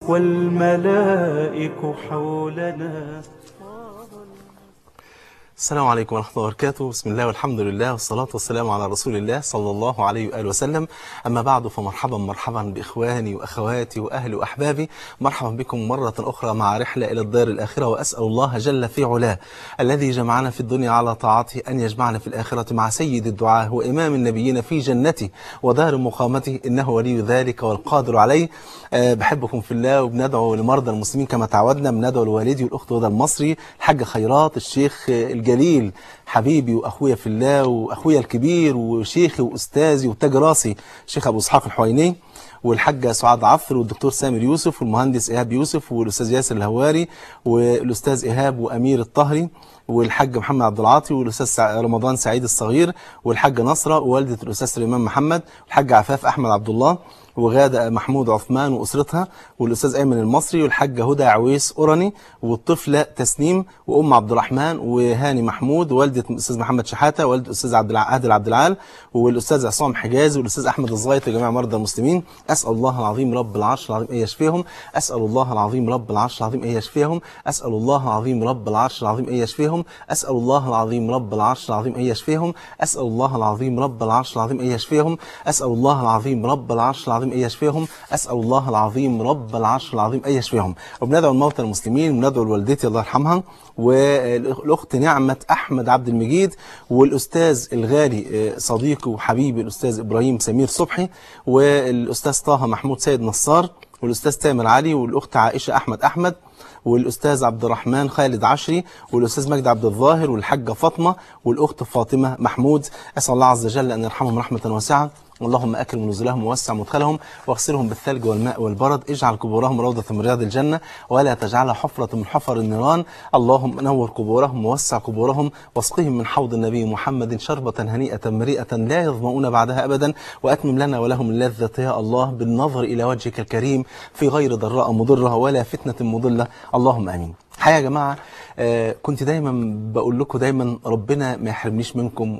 والملائك حولنا السلام عليكم ورحمة الله وبركاته بسم الله والحمد لله والصلاة والسلام على رسول الله صلى الله عليه وآله وسلم أما بعد فمرحبا مرحبا بإخواني وأخواتي وأهلي وأحبابي مرحبا بكم مرة أخرى مع رحلة إلى الدار الآخرة وأسأل الله جل في علاه الذي جمعنا في الدنيا على طاعته أن يجمعنا في الآخرة مع سيد الدعاء وإمام النبيين في جنته ودار مقامته إنه ولي ذلك والقادر عليه أه بحبكم في الله وبندعو لمرضى المسلمين كما تعودنا بندعو لوالدي والأخت هدى المصري الحاج خيرات الشيخ الجليل حبيبي واخويا في الله واخويا الكبير وشيخي واستاذي وتاج راسي الشيخ ابو اسحاق الحويني والحاجه سعاد عفر والدكتور سامر يوسف والمهندس ايهاب يوسف والاستاذ ياسر الهواري والاستاذ ايهاب وامير الطهري والحاج محمد عبد العاطي والاستاذ رمضان سعيد الصغير والحاجه نصره ووالده الاستاذ سليمان محمد والحاج عفاف احمد عبد الله وغادة محمود عثمان وأسرتها والأستاذ أيمن المصري والحاجة هدى عويس أوراني والطفلة تسنيم وأم عبد الرحمن وهاني محمود ووالدة الأستاذ محمد شحاتة ووالدة الأستاذ عبد عادل عبد العال والأستاذ عصام حجازي والأستاذ أحمد الزغيط وجميع مرضى المسلمين أسأل الله العظيم رب العرش العظيم أن يشفيهم أسأل الله العظيم رب العرش العظيم أن يشفيهم أسأل الله العظيم رب العرش العظيم أن يشفيهم أسأل الله العظيم رب العرش العظيم أن يشفيهم أسأل الله العظيم رب العرش العظيم أن يشفيهم أسأل الله العظيم رب العرش العظيم أن يشفيهم أسأل الله العظيم رب العرش العظيم أن يشفيهم وبندعو الموتى المسلمين وبندعو لوالدتي الله يرحمها والأخت نعمة أحمد عبد المجيد والأستاذ الغالي صديقي وحبيبي الأستاذ إبراهيم سمير صبحي والأستاذ طه محمود سيد نصار والأستاذ تامر علي والأخت عائشة أحمد أحمد والأستاذ عبد الرحمن خالد عشري والأستاذ مجدي عبد الظاهر والحاجة فاطمة والأخت فاطمة محمود أسأل الله عز وجل أن يرحمهم رحمة واسعة اللهم أكل نزلهم ووسع مدخلهم واغسلهم بالثلج والماء والبرد اجعل قبورهم روضة من رياض الجنة ولا تجعلها حفرة من حفر النيران اللهم نور قبورهم ووسع قبورهم واسقهم من حوض النبي محمد شربة هنيئة مريئة لا يظمؤون بعدها أبدا وأتمم لنا ولهم اللذة يا الله بالنظر إلى وجهك الكريم في غير ضراء مضرة ولا فتنة مضلة اللهم آمين الحقيقه يا جماعه آه كنت دايما بقول لكم دايما ربنا ما يحرمنيش منكم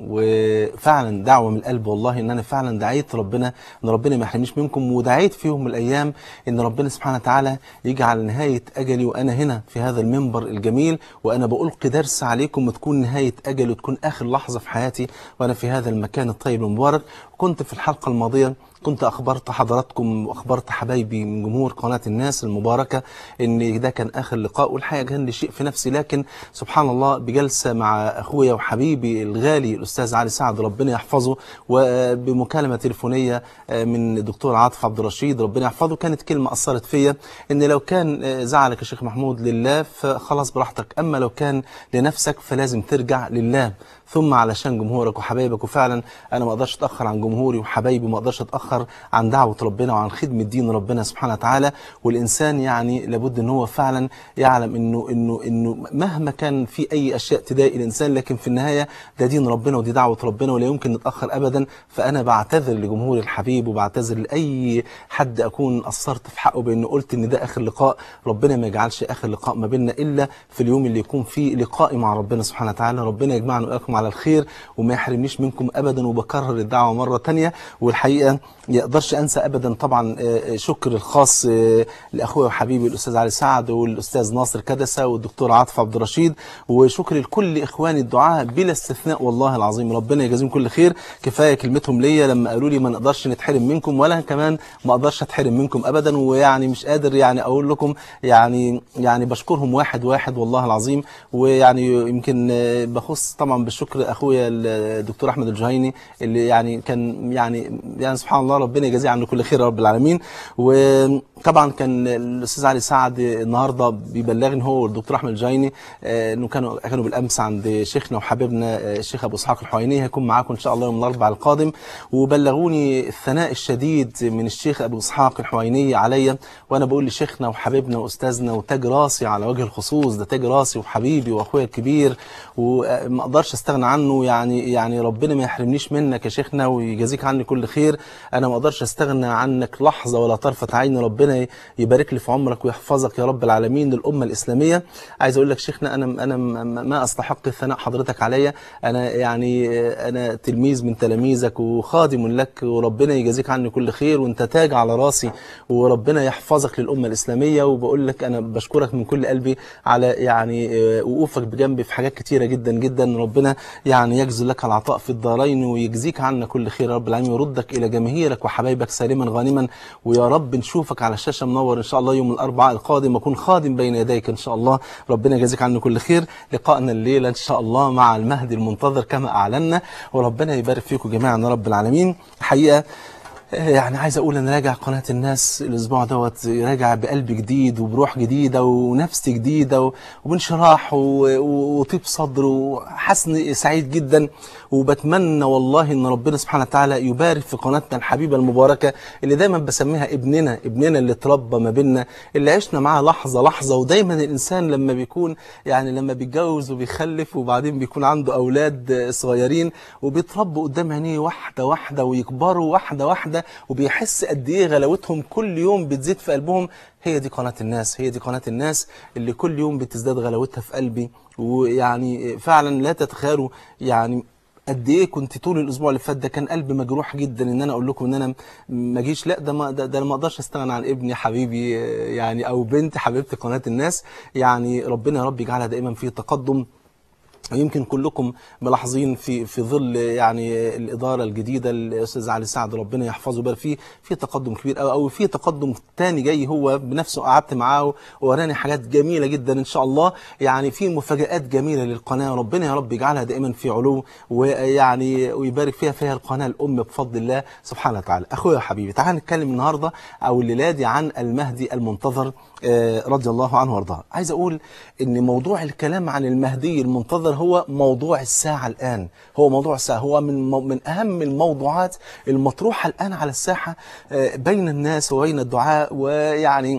وفعلا دعوه من القلب والله ان انا فعلا دعيت ربنا ان ربنا ما يحرمنيش منكم ودعيت في يوم من الايام ان ربنا سبحانه وتعالى يجعل نهايه اجلي وانا هنا في هذا المنبر الجميل وانا بألقي درس عليكم وتكون نهايه اجلي وتكون اخر لحظه في حياتي وانا في هذا المكان الطيب المبارك وكنت في الحلقه الماضيه كنت أخبرت حضراتكم وأخبرت حبايبي من جمهور قناة الناس المباركة إن ده كان آخر لقاء والحقيقة كان لي شيء في نفسي لكن سبحان الله بجلسة مع أخويا وحبيبي الغالي الأستاذ علي سعد ربنا يحفظه وبمكالمة تليفونية من الدكتور عاطف عبد الرشيد ربنا يحفظه كانت كلمة أثرت فيا إن لو كان زعلك يا شيخ محمود لله فخلاص براحتك أما لو كان لنفسك فلازم ترجع لله ثم علشان جمهورك وحبايبك وفعلا انا ما اقدرش اتاخر عن جمهوري وحبايبي ما اقدرش اتاخر عن دعوه ربنا وعن خدمه دين ربنا سبحانه وتعالى والانسان يعني لابد ان هو فعلا يعلم انه انه انه مهما كان في اي اشياء تضايق الانسان لكن في النهايه ده دين ربنا ودي دعوه ربنا ولا يمكن نتاخر ابدا فانا بعتذر لجمهوري الحبيب وبعتذر لاي حد اكون قصرت في حقه بانه قلت ان ده اخر لقاء ربنا ما يجعلش اخر لقاء ما بيننا الا في اليوم اللي يكون فيه لقائي مع ربنا سبحانه وتعالى ربنا يجمعنا واياكم على الخير وما يحرمنيش منكم ابدا وبكرر الدعوه مره تانية والحقيقه ما اقدرش انسى ابدا طبعا شكر الخاص لاخويا وحبيبي الاستاذ علي سعد والاستاذ ناصر كدسه والدكتور عاطف عبد الرشيد وشكر لكل اخواني الدعاء بلا استثناء والله العظيم ربنا يجازيهم كل خير كفايه كلمتهم ليا لما قالوا لي ما نقدرش نتحرم منكم ولا كمان ما اقدرش اتحرم منكم ابدا ويعني مش قادر يعني اقول لكم يعني يعني بشكرهم واحد واحد والله العظيم ويعني يمكن بخص طبعا بالشكر اخويا الدكتور احمد الجهيني اللي يعني كان يعني يعني سبحان الله ربنا يجازيه عنه كل خير يا رب العالمين وطبعا كان الاستاذ علي سعد النهارده بيبلغني هو والدكتور احمد الجهيني انه كانوا كانوا بالامس عند شيخنا وحبيبنا الشيخ ابو اسحاق الحويني هيكون معاكم ان شاء الله يوم الاربعاء القادم وبلغوني الثناء الشديد من الشيخ ابو اسحاق الحويني عليا وانا بقول لشيخنا وحبيبنا واستاذنا وتاج راسي على وجه الخصوص ده تاج راسي وحبيبي واخويا الكبير وما اقدرش استغنى عنه يعني يعني ربنا ما يحرمنيش منك يا شيخنا ويجازيك عني كل خير انا انا ما اقدرش استغنى عنك لحظه ولا طرفه عين ربنا يبارك لي في عمرك ويحفظك يا رب العالمين للامه الاسلاميه عايز اقول لك شيخنا انا انا ما استحق ثناء حضرتك عليا انا يعني انا تلميذ من تلاميذك وخادم لك وربنا يجازيك عني كل خير وانت تاج على راسي وربنا يحفظك للامه الاسلاميه وبقول لك انا بشكرك من كل قلبي على يعني وقوفك بجنبي في حاجات كتيره جدا جدا ربنا يعني يجزل لك العطاء في الدارين ويجزيك عنا كل خير يا رب العالمين ويردك الى جماهيرك وحبايبك سالما غانما ويا رب نشوفك على الشاشه منور ان شاء الله يوم الاربعاء القادم اكون خادم بين يديك ان شاء الله ربنا يجازيك عني كل خير لقائنا الليله ان شاء الله مع المهدي المنتظر كما اعلنا وربنا يبارك فيكم جميعا يا رب العالمين الحقيقه يعني عايز اقول انا راجع قناه الناس الاسبوع دوت راجع بقلب جديد وبروح جديده ونفس جديده وبانشراح وطيب صدر وحسن سعيد جدا وبتمنى والله ان ربنا سبحانه وتعالى يبارك في قناتنا الحبيبه المباركه اللي دايما بسميها ابننا ابننا اللي اتربى ما بيننا اللي عشنا معاه لحظه لحظه ودايما الانسان لما بيكون يعني لما بيتجوز وبيخلف وبعدين بيكون عنده اولاد صغيرين وبيتربوا قدام عينيه واحده واحده ويكبروا واحده واحده وبيحس قد ايه غلاوتهم كل يوم بتزيد في قلبهم هي دي قناة الناس هي دي قناة الناس اللي كل يوم بتزداد غلاوتها في قلبي ويعني فعلا لا تتخيلوا يعني قد ايه كنت طول الاسبوع اللي فات ده كان قلبي مجروح جدا ان انا اقول لكم ان انا ما اجيش لا ده ما ده, ده ما اقدرش استغنى عن ابني حبيبي يعني او بنت حبيبتي قناه الناس يعني ربنا يا رب يجعلها دائما في تقدم يمكن كلكم ملاحظين في في ظل يعني الاداره الجديده الاستاذ علي سعد ربنا يحفظه ويبارك فيه في تقدم كبير قوي او في تقدم تاني جاي هو بنفسه قعدت معاه ووراني حاجات جميله جدا ان شاء الله يعني في مفاجات جميله للقناه ربنا يا رب يجعلها دائما في علو ويعني ويبارك فيها فيها القناه الام بفضل الله سبحانه وتعالى اخويا حبيبي تعال نتكلم النهارده او الليله دي عن المهدي المنتظر رضي الله عنه وارضاه عايز اقول ان موضوع الكلام عن المهدي المنتظر هو موضوع الساعة الآن هو موضوع الساعة هو من من أهم الموضوعات المطروحة الآن على الساحة بين الناس وبين الدعاء ويعني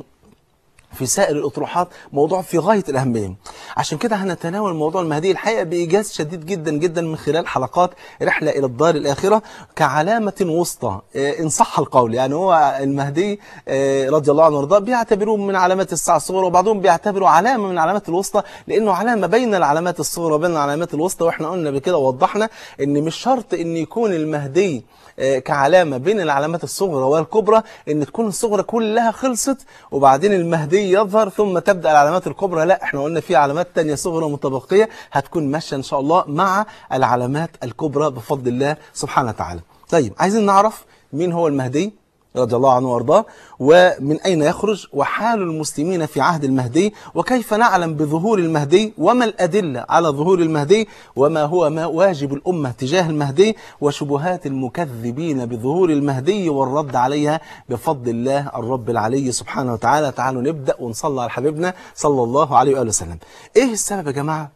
في سائر الأطروحات موضوع في غاية الأهمية عشان كده هنتناول موضوع المهدي الحقيقة بإيجاز شديد جدا جدا من خلال حلقات رحلة إلى الدار الآخرة كعلامة وسطى إن صح القول يعني هو المهدي رضي الله عنه وارضاه بيعتبروه من علامات الساعة الصغرى وبعضهم بيعتبروا علامة من علامات الوسطى لأنه علامة بين العلامات الصغرى وبين العلامات الوسطى وإحنا قلنا بكده ووضحنا إن مش شرط إن يكون المهدي كعلامة بين العلامات الصغرى والكبرى ان تكون الصغرى كلها خلصت وبعدين المهدي يظهر ثم تبدأ العلامات الكبرى لا احنا قلنا في علامات تانية صغرى متبقية هتكون ماشية ان شاء الله مع العلامات الكبرى بفضل الله سبحانه وتعالى طيب عايزين نعرف مين هو المهدي رضي الله عنه وارضاه ومن أين يخرج وحال المسلمين في عهد المهدي وكيف نعلم بظهور المهدي وما الأدلة على ظهور المهدي وما هو ما واجب الأمة تجاه المهدي وشبهات المكذبين بظهور المهدي والرد عليها بفضل الله الرب العلي سبحانه وتعالى تعالوا نبدأ ونصلي على حبيبنا صلى الله عليه وآله وسلم إيه السبب يا جماعة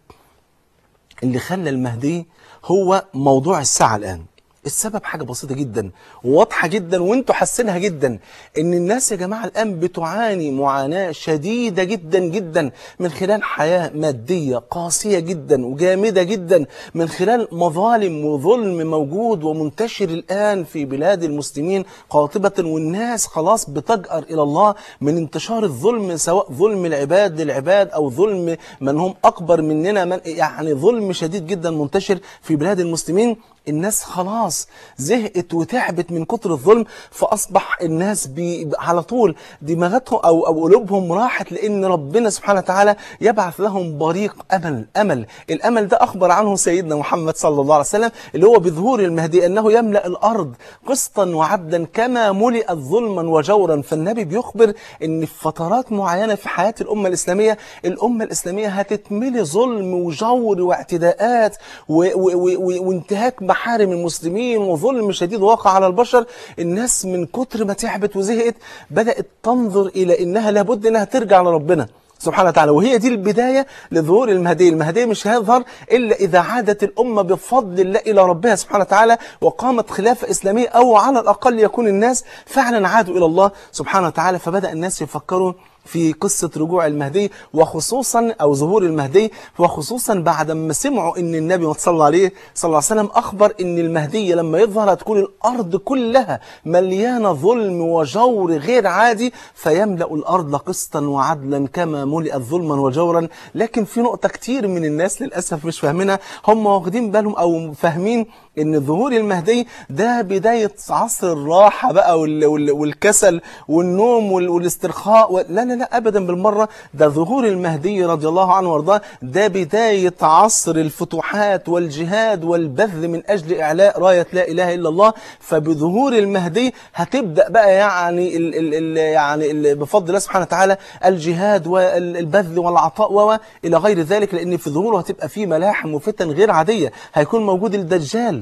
اللي خلى المهدي هو موضوع الساعة الآن السبب حاجة بسيطة جدا وواضحة جدا وانتوا حاسينها جدا ان الناس يا جماعة الان بتعاني معاناة شديدة جدا جدا من خلال حياة مادية قاسية جدا وجامدة جدا من خلال مظالم وظلم موجود ومنتشر الان في بلاد المسلمين قاطبة والناس خلاص بتجأر الى الله من انتشار الظلم سواء ظلم العباد للعباد او ظلم من هم اكبر مننا من يعني ظلم شديد جدا منتشر في بلاد المسلمين الناس خلاص زهقت وتعبت من كتر الظلم فأصبح الناس بي على طول دماغاتهم أو, أو قلوبهم راحت لأن ربنا سبحانه وتعالى يبعث لهم بريق أمل أمل الأمل ده أخبر عنه سيدنا محمد صلى الله عليه وسلم اللي هو بظهور المهدي أنه يملأ الأرض قسطا وعدلا كما ملئت ظلما وجورا فالنبي بيخبر أن في فترات معينة في حياة الأمة الإسلامية الأمة الإسلامية هتتملي ظلم وجور واعتداءات وانتهاك محارم المسلمين وظلم شديد واقع على البشر الناس من كتر ما تعبت وزهقت بدأت تنظر إلى إنها لابد إنها ترجع لربنا سبحانه وتعالى وهي دي البداية لظهور المهدي المهدي مش هيظهر إلا إذا عادت الأمة بفضل الله إلى ربها سبحانه وتعالى وقامت خلافة إسلامية أو على الأقل يكون الناس فعلا عادوا إلى الله سبحانه وتعالى فبدأ الناس يفكروا في قصة رجوع المهدي وخصوصا أو ظهور المهدي وخصوصا بعد ما سمعوا أن النبي صلى الله عليه صلى الله عليه وسلم أخبر أن المهدي لما يظهر هتكون الأرض كلها مليانة ظلم وجور غير عادي فيملأ الأرض قسطا وعدلا كما ملئت ظلما وجورا لكن في نقطة كتير من الناس للأسف مش فاهمينها هم واخدين بالهم أو فاهمين ان ظهور المهدي ده بداية عصر الراحة بقى وال وال والكسل والنوم وال والاسترخاء و... لا لا لا ابدا بالمرة ده ظهور المهدي رضي الله عنه وارضاه ده بداية عصر الفتوحات والجهاد والبذل من اجل اعلاء راية لا اله الا الله فبظهور المهدي هتبدأ بقى يعني ال ال ال يعني ال بفضل الله سبحانه وتعالى الجهاد والبذل والعطاء و الى غير ذلك لان في ظهوره هتبقى فيه ملاحم وفتن غير عادية هيكون موجود الدجال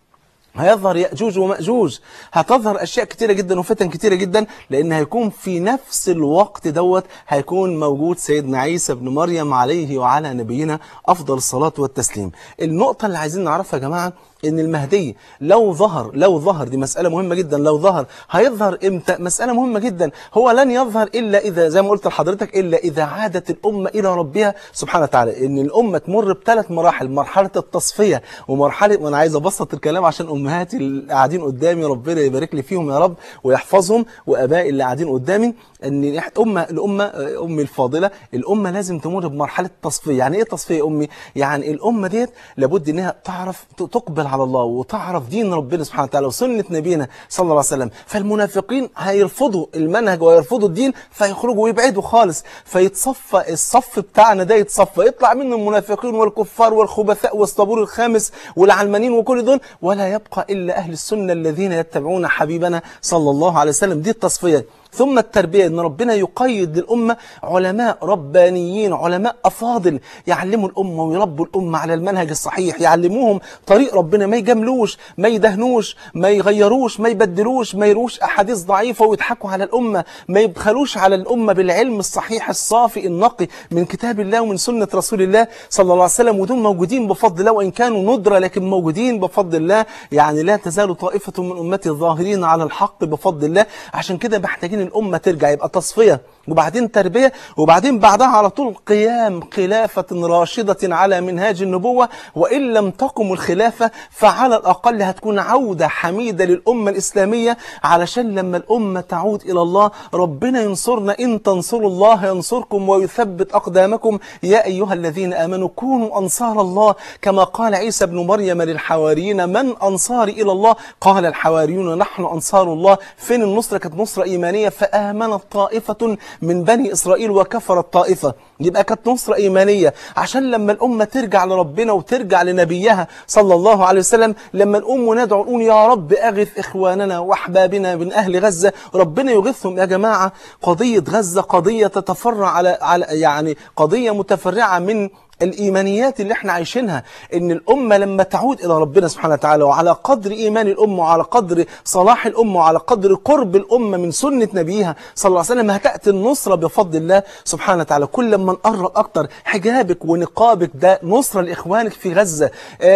هيظهر يأجوج ومأجوج هتظهر أشياء كتيرة جدا وفتن كتيرة جدا لأن هيكون في نفس الوقت دوت هيكون موجود سيدنا عيسى بن مريم عليه وعلى نبينا أفضل الصلاة والتسليم النقطة اللي عايزين نعرفها يا جماعة ان المهدي لو ظهر لو ظهر دي مسألة مهمة جدا لو ظهر هيظهر امتى مسألة مهمة جدا هو لن يظهر إلا إذا زي ما قلت لحضرتك إلا إذا عادت الأمة إلى ربها سبحانه وتعالى ان الأمة تمر بثلاث مراحل مرحلة التصفية ومرحلة وأنا عايز أبسط الكلام عشان أمهاتي اللي قاعدين قدامي ربنا يبارك لي فيهم يا رب ويحفظهم وأبائي اللي قاعدين قدامي ان أمة الأمة أمي الفاضلة الأمة لازم تمر بمرحلة تصفية يعني إيه تصفية أمي يعني الأمة ديت لابد إنها تعرف تقبل على الله وتعرف دين ربنا سبحانه وتعالى وسنة نبينا صلى الله عليه وسلم فالمنافقين هيرفضوا المنهج ويرفضوا الدين فيخرجوا ويبعدوا خالص فيتصفى الصف بتاعنا ده يتصفى يطلع منه المنافقين والكفار والخبثاء والصبور الخامس والعلمانيين وكل دول ولا يبقى إلا أهل السنة الذين يتبعون حبيبنا صلى الله عليه وسلم دي التصفية ثم التربية ان ربنا يقيد للأمة علماء ربانيين علماء أفاضل يعلموا الأمة ويربوا الأمة على المنهج الصحيح يعلموهم طريق ربنا ما يجاملوش ما يدهنوش ما يغيروش ما يبدلوش ما يروش أحاديث ضعيفة ويضحكوا على الأمة ما يبخلوش على الأمة بالعلم الصحيح الصافي النقي من كتاب الله ومن سنة رسول الله صلى الله عليه وسلم ودول موجودين بفضل الله وإن كانوا ندرة لكن موجودين بفضل الله يعني لا تزال طائفة من أمتي الظاهرين على الحق بفضل الله عشان كده محتاجين الأمة ترجع يبقى تصفية وبعدين تربية وبعدين بعدها على طول قيام خلافة راشدة على منهاج النبوة وإن لم تقم الخلافة فعلى الأقل هتكون عودة حميدة للأمة الإسلامية علشان لما الأمة تعود إلى الله ربنا ينصرنا إن تنصروا الله ينصركم ويثبت أقدامكم يا أيها الذين آمنوا كونوا أنصار الله كما قال عيسى بن مريم للحواريين من أنصاري إلى الله قال الحواريون نحن أنصار الله فين النصرة كانت نصرة إيمانية فآمنت طائفة من بني إسرائيل وكفرت طائفة يبقى كانت نصرة إيمانية عشان لما الأمة ترجع لربنا وترجع لنبيها صلى الله عليه وسلم لما نقوم وندعو نقول يا رب أغث إخواننا وأحبابنا من أهل غزة ربنا يغثهم يا جماعة قضية غزة قضية تتفرع على, على يعني قضية متفرعة من الإيمانيات اللي احنا عايشينها ان الأمة لما تعود إلى ربنا سبحانه وتعالى وعلى قدر إيمان الأمة وعلى قدر صلاح الأمة وعلى قدر قرب الأمة من سنة نبيها صلى الله عليه وسلم هتأتي النصرة بفضل الله سبحانه وتعالى كل ما نقرب أكتر حجابك ونقابك ده نصرة لإخوانك في غزة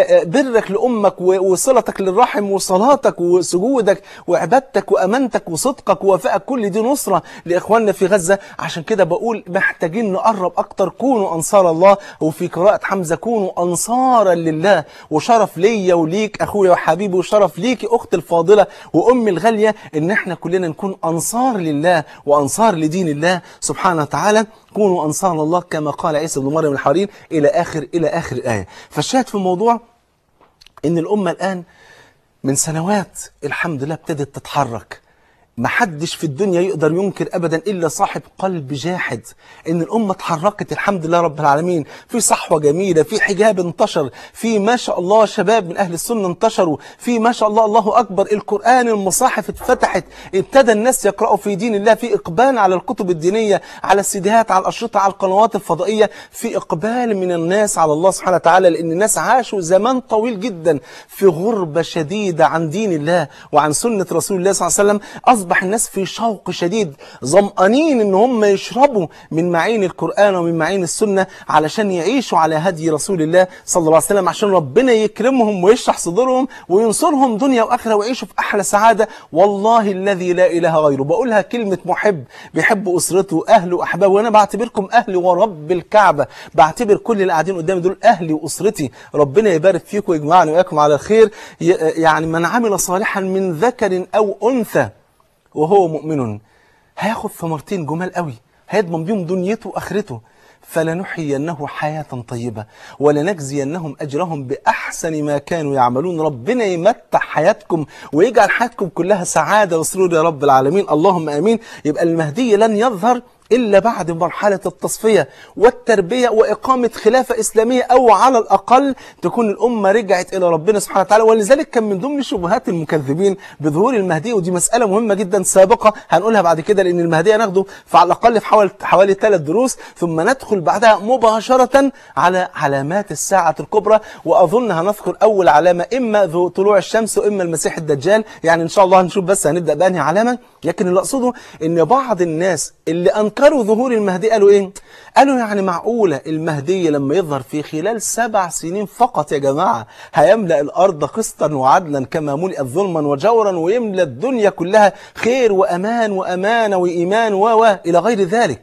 برك لأمك وصلتك للرحم وصلاتك وسجودك وعبادتك وأمانتك وصدقك ووفائك كل دي نصرة لإخواننا في غزة عشان كده بقول محتاجين نقرب أكتر كونوا أنصار الله وفي قراءة حمزة كونوا أنصارا لله وشرف ليا وليك أخويا وحبيبي وشرف ليكي أختي الفاضلة وأمي الغالية إن إحنا كلنا نكون أنصار لله وأنصار لدين الله سبحانه وتعالى كونوا أنصار الله كما قال عيسى بن مريم الحواريين إلى آخر إلى آخر الآية فالشاهد في الموضوع إن الأمة الآن من سنوات الحمد لله ابتدت تتحرك محدش في الدنيا يقدر ينكر أبدا إلا صاحب قلب جاحد إن الأمة اتحركت الحمد لله رب العالمين في صحوة جميلة في حجاب انتشر في ما شاء الله شباب من أهل السنة انتشروا في ما شاء الله الله أكبر القرآن المصاحف اتفتحت ابتدى الناس يقرأوا في دين الله في إقبال على الكتب الدينية على السيديهات على الأشرطة على القنوات الفضائية في إقبال من الناس على الله سبحانه وتعالى لأن الناس عاشوا زمان طويل جدا في غربة شديدة عن دين الله وعن سنة رسول الله صلى الله عليه وسلم أصبح وأصبح الناس في شوق شديد ظمأنين إن هم يشربوا من معين القرآن ومن معين السنة علشان يعيشوا على هدي رسول الله صلى الله عليه وسلم عشان ربنا يكرمهم ويشرح صدورهم وينصرهم دنيا وآخرة ويعيشوا في أحلى سعادة والله الذي لا إله غيره بقولها كلمة محب بيحب أسرته أهله وأحبابه وأنا بعتبركم أهلي ورب الكعبة بعتبر كل اللي قاعدين قدامي دول أهلي وأسرتي ربنا يبارك فيكم ويجمعني وإياكم على الخير ي- يعني من عمل صالحا من ذكر أو أنثى وهو مؤمن هياخد ثمرتين جمال قوي هيضمن بيهم دنيته واخرته فلنحيينه حياة طيبة ولنجزينهم أجرهم بأحسن ما كانوا يعملون ربنا يمتع حياتكم ويجعل حياتكم كلها سعادة وسرور يا رب العالمين اللهم آمين يبقى المهدي لن يظهر إلا بعد مرحلة التصفية والتربية وإقامة خلافة إسلامية أو على الأقل تكون الأمة رجعت إلى ربنا سبحانه وتعالى ولذلك كان من ضمن شبهات المكذبين بظهور المهدي ودي مسألة مهمة جدا سابقة هنقولها بعد كده لأن المهدي هناخده فعلى الأقل في حوالي حوالي ثلاث دروس ثم ندخل بعدها مباشرة على علامات الساعة الكبرى وأظن هنذكر أول علامة إما ذو طلوع الشمس وإما المسيح الدجال يعني إن شاء الله هنشوف بس هنبدأ بأنهي علامة لكن اللي أقصده إن بعض الناس اللي أنكروا ظهور المهدي قالوا إيه؟ قالوا يعني معقولة المهدي لما يظهر في خلال سبع سنين فقط يا جماعة هيملأ الأرض قسطا وعدلا كما ملئت ظلما وجورا ويملأ الدنيا كلها خير وأمان وأمانة وإيمان و و إلى غير ذلك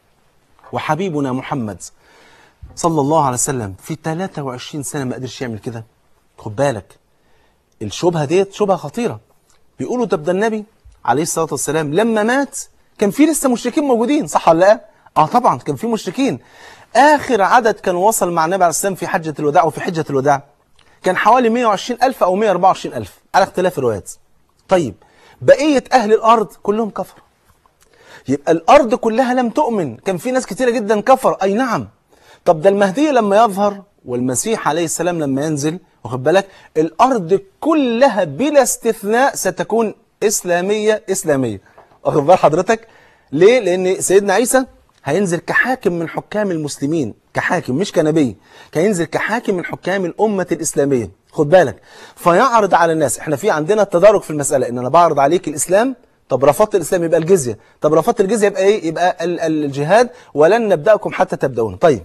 وحبيبنا محمد صلى الله عليه وسلم في 23 سنة ما قدرش يعمل كده خد بالك الشبهة ديت شبهة خطيرة بيقولوا طب ده النبي عليه الصلاة والسلام لما مات كان في لسه مشركين موجودين صح ولا لا؟ اه طبعا كان في مشركين آخر عدد كان وصل مع النبي عليه السلام في حجة الوداع وفي حجة الوداع كان حوالي 120 ألف أو 124 ألف على اختلاف الروايات طيب بقية أهل الأرض كلهم كفروا يبقى الأرض كلها لم تؤمن كان في ناس كتيرة جدا كفر أي نعم طب ده المهدي لما يظهر والمسيح عليه السلام لما ينزل واخد بالك الأرض كلها بلا استثناء ستكون إسلامية إسلامية واخد بال حضرتك ليه؟ لأن سيدنا عيسى هينزل كحاكم من حكام المسلمين كحاكم مش كنبي هينزل كحاكم من حكام الأمة الإسلامية خد بالك فيعرض على الناس احنا في عندنا تدارك في المسألة ان انا بعرض عليك الإسلام طب رفضت الإسلام يبقى الجزية طب رفضت الجزية يبقى ايه يبقى ال- ال- الجهاد ولن نبدأكم حتى تبدأون طيب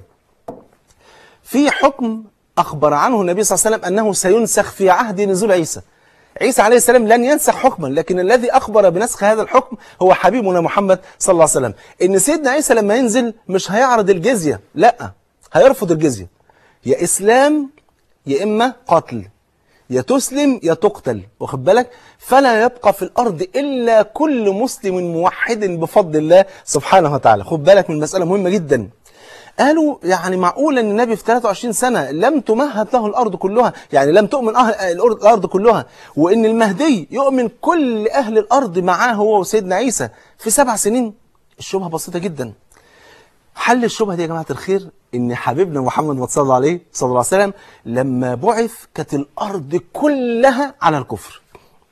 في حكم أخبر عنه النبي صلى الله عليه وسلم أنه سينسخ في عهد نزول عيسى عيسى عليه السلام لن ينسخ حكما لكن الذي أخبر بنسخ هذا الحكم هو حبيبنا محمد صلى الله عليه وسلم إن سيدنا عيسى لما ينزل مش هيعرض الجزية لا هيرفض الجزية يا إسلام يا إما قتل يا تسلم يا تقتل واخد بالك فلا يبقى في الأرض إلا كل مسلم موحد بفضل الله سبحانه وتعالى خد بالك من مسألة مهمة جدا قالوا يعني معقول ان النبي في 23 سنة لم تمهد له الأرض كلها يعني لم تؤمن أهل الأرض, الأرض كلها وإن المهدي يؤمن كل أهل الأرض معاه هو وسيدنا عيسى في سبع سنين الشبهة بسيطة جدا حل الشبهة دي يا جماعة الخير ان حبيبنا محمد ما صلى الله عليه صلى الله عليه وسلم لما بعث كانت الأرض كلها على الكفر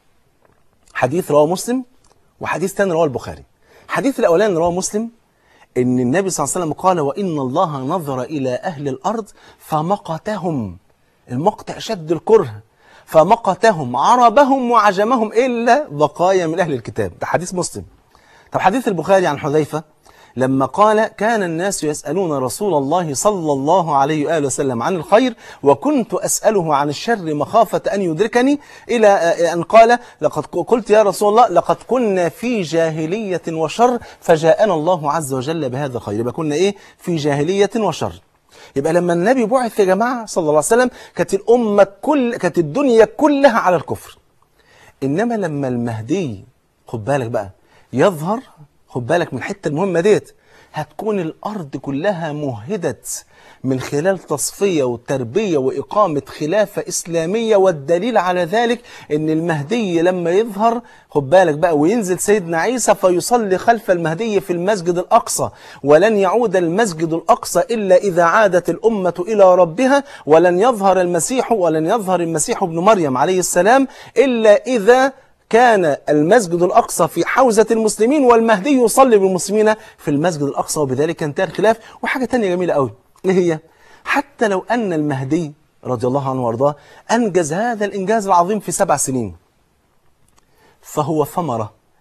حديث رواه مسلم وحديث ثاني رواه البخاري الحديث الأولاني رواه مسلم ان النبي صلى الله عليه وسلم قال وإن الله نظر إلى أهل الأرض فمقتهم المقت أشد الكره فمقتهم عربهم وعجمهم إلا بقايا من أهل الكتاب ده حديث مسلم طب حديث البخاري عن حذيفة لما قال كان الناس يسألون رسول الله صلى الله عليه وآله وسلم عن الخير وكنت أسأله عن الشر مخافة أن يدركني إلى أن قال لقد قلت يا رسول الله لقد كنا في جاهلية وشر فجاءنا الله عز وجل بهذا الخير يبقى كنا إيه في جاهلية وشر يبقى لما النبي بعث يا جماعة صلى الله عليه وسلم كانت الأمة كل كانت الدنيا كلها على الكفر إنما لما المهدي خد بالك بقى يظهر خد بالك من الحتة المهمة ديت هتكون الأرض كلها مهدت من خلال تصفية وتربية وإقامة خلافة إسلامية والدليل على ذلك أن المهدي لما يظهر خد بالك بقى وينزل سيدنا عيسى فيصلي خلف المهدي في المسجد الأقصى ولن يعود المسجد الأقصى إلا إذا عادت الأمة إلى ربها ولن يظهر المسيح ولن يظهر المسيح ابن مريم عليه السلام إلا إذا كان المسجد الأقصى في حوزة المسلمين والمهدي يصلي بالمسلمين في المسجد الأقصى وبذلك انتهى الخلاف وحاجة تانية جميلة قوي ايه هي حتى لو أن المهدي رضي الله عنه وارضاه أنجز هذا الإنجاز العظيم في سبع سنين فهو ثمرة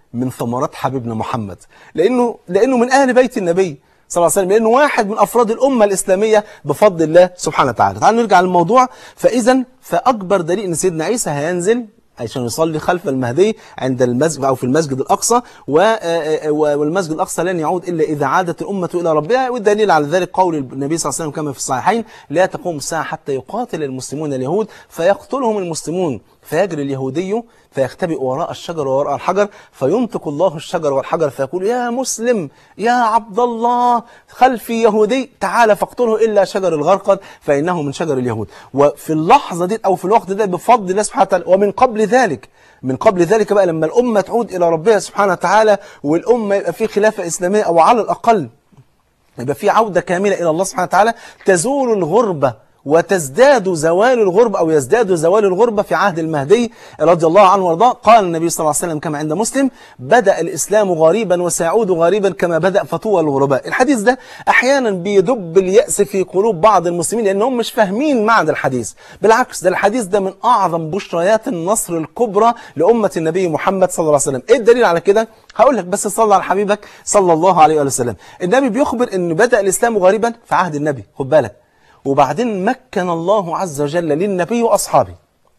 من ثمرات حبيبنا محمد لانه لانه من اهل بيت النبي صلى الله عليه وسلم لانه واحد من افراد الامه الاسلاميه بفضل الله سبحانه وتعالى تعالوا نرجع للموضوع فاذا فاكبر دليل ان سيدنا عيسى هينزل عشان يصلي خلف المهدي عند المسجد او في المسجد الاقصى و- آه، و- والمسجد الاقصى لن يعود الا اذا عادت الامه الى ربها والدليل على ذلك قول النبي صلى الله عليه وسلم كما في الصحيحين لا تقوم الساعه حتى يقاتل المسلمون اليهود فيقتلهم المسلمون فيجري اليهودي فيختبئ وراء الشجر ووراء الحجر فينطق الله الشجر والحجر فيقول يا مسلم يا عبد الله خلفي يهودي تعال فاقتله إلا شجر الغرقد فإنه من شجر اليهود وفي اللحظة دي أو في الوقت ده بفضل الله سبحانه وتعالى ومن قبل ذلك من قبل ذلك بقى لما الأمة تعود إلى ربها سبحانه وتعالى والأمة يبقى في خلافة إسلامية أو على الأقل يبقى في عودة كاملة إلى الله سبحانه وتعالى تزول الغربة وتزداد زوال الغربة أو يزداد زوال الغربة في عهد المهدي رضي الله عنه وارضاه قال النبي صلى الله عليه وسلم كما عند مسلم بدأ الإسلام غريبا وسيعود غريبا كما بدأ فطوى الغرباء الحديث ده أحيانا بيدب اليأس في قلوب بعض المسلمين لأنهم مش فاهمين معنى الحديث بالعكس ده الحديث ده من أعظم بشريات النصر الكبرى لأمة النبي محمد صلى الله عليه وسلم إيه الدليل على كده؟ هقول لك بس صلى على حبيبك صلى الله عليه وآله وسلم النبي بيخبر أن بدأ الإسلام غريبا في عهد النبي خد بالك وبعدين مكن الله عز وجل للنبي وأصحابه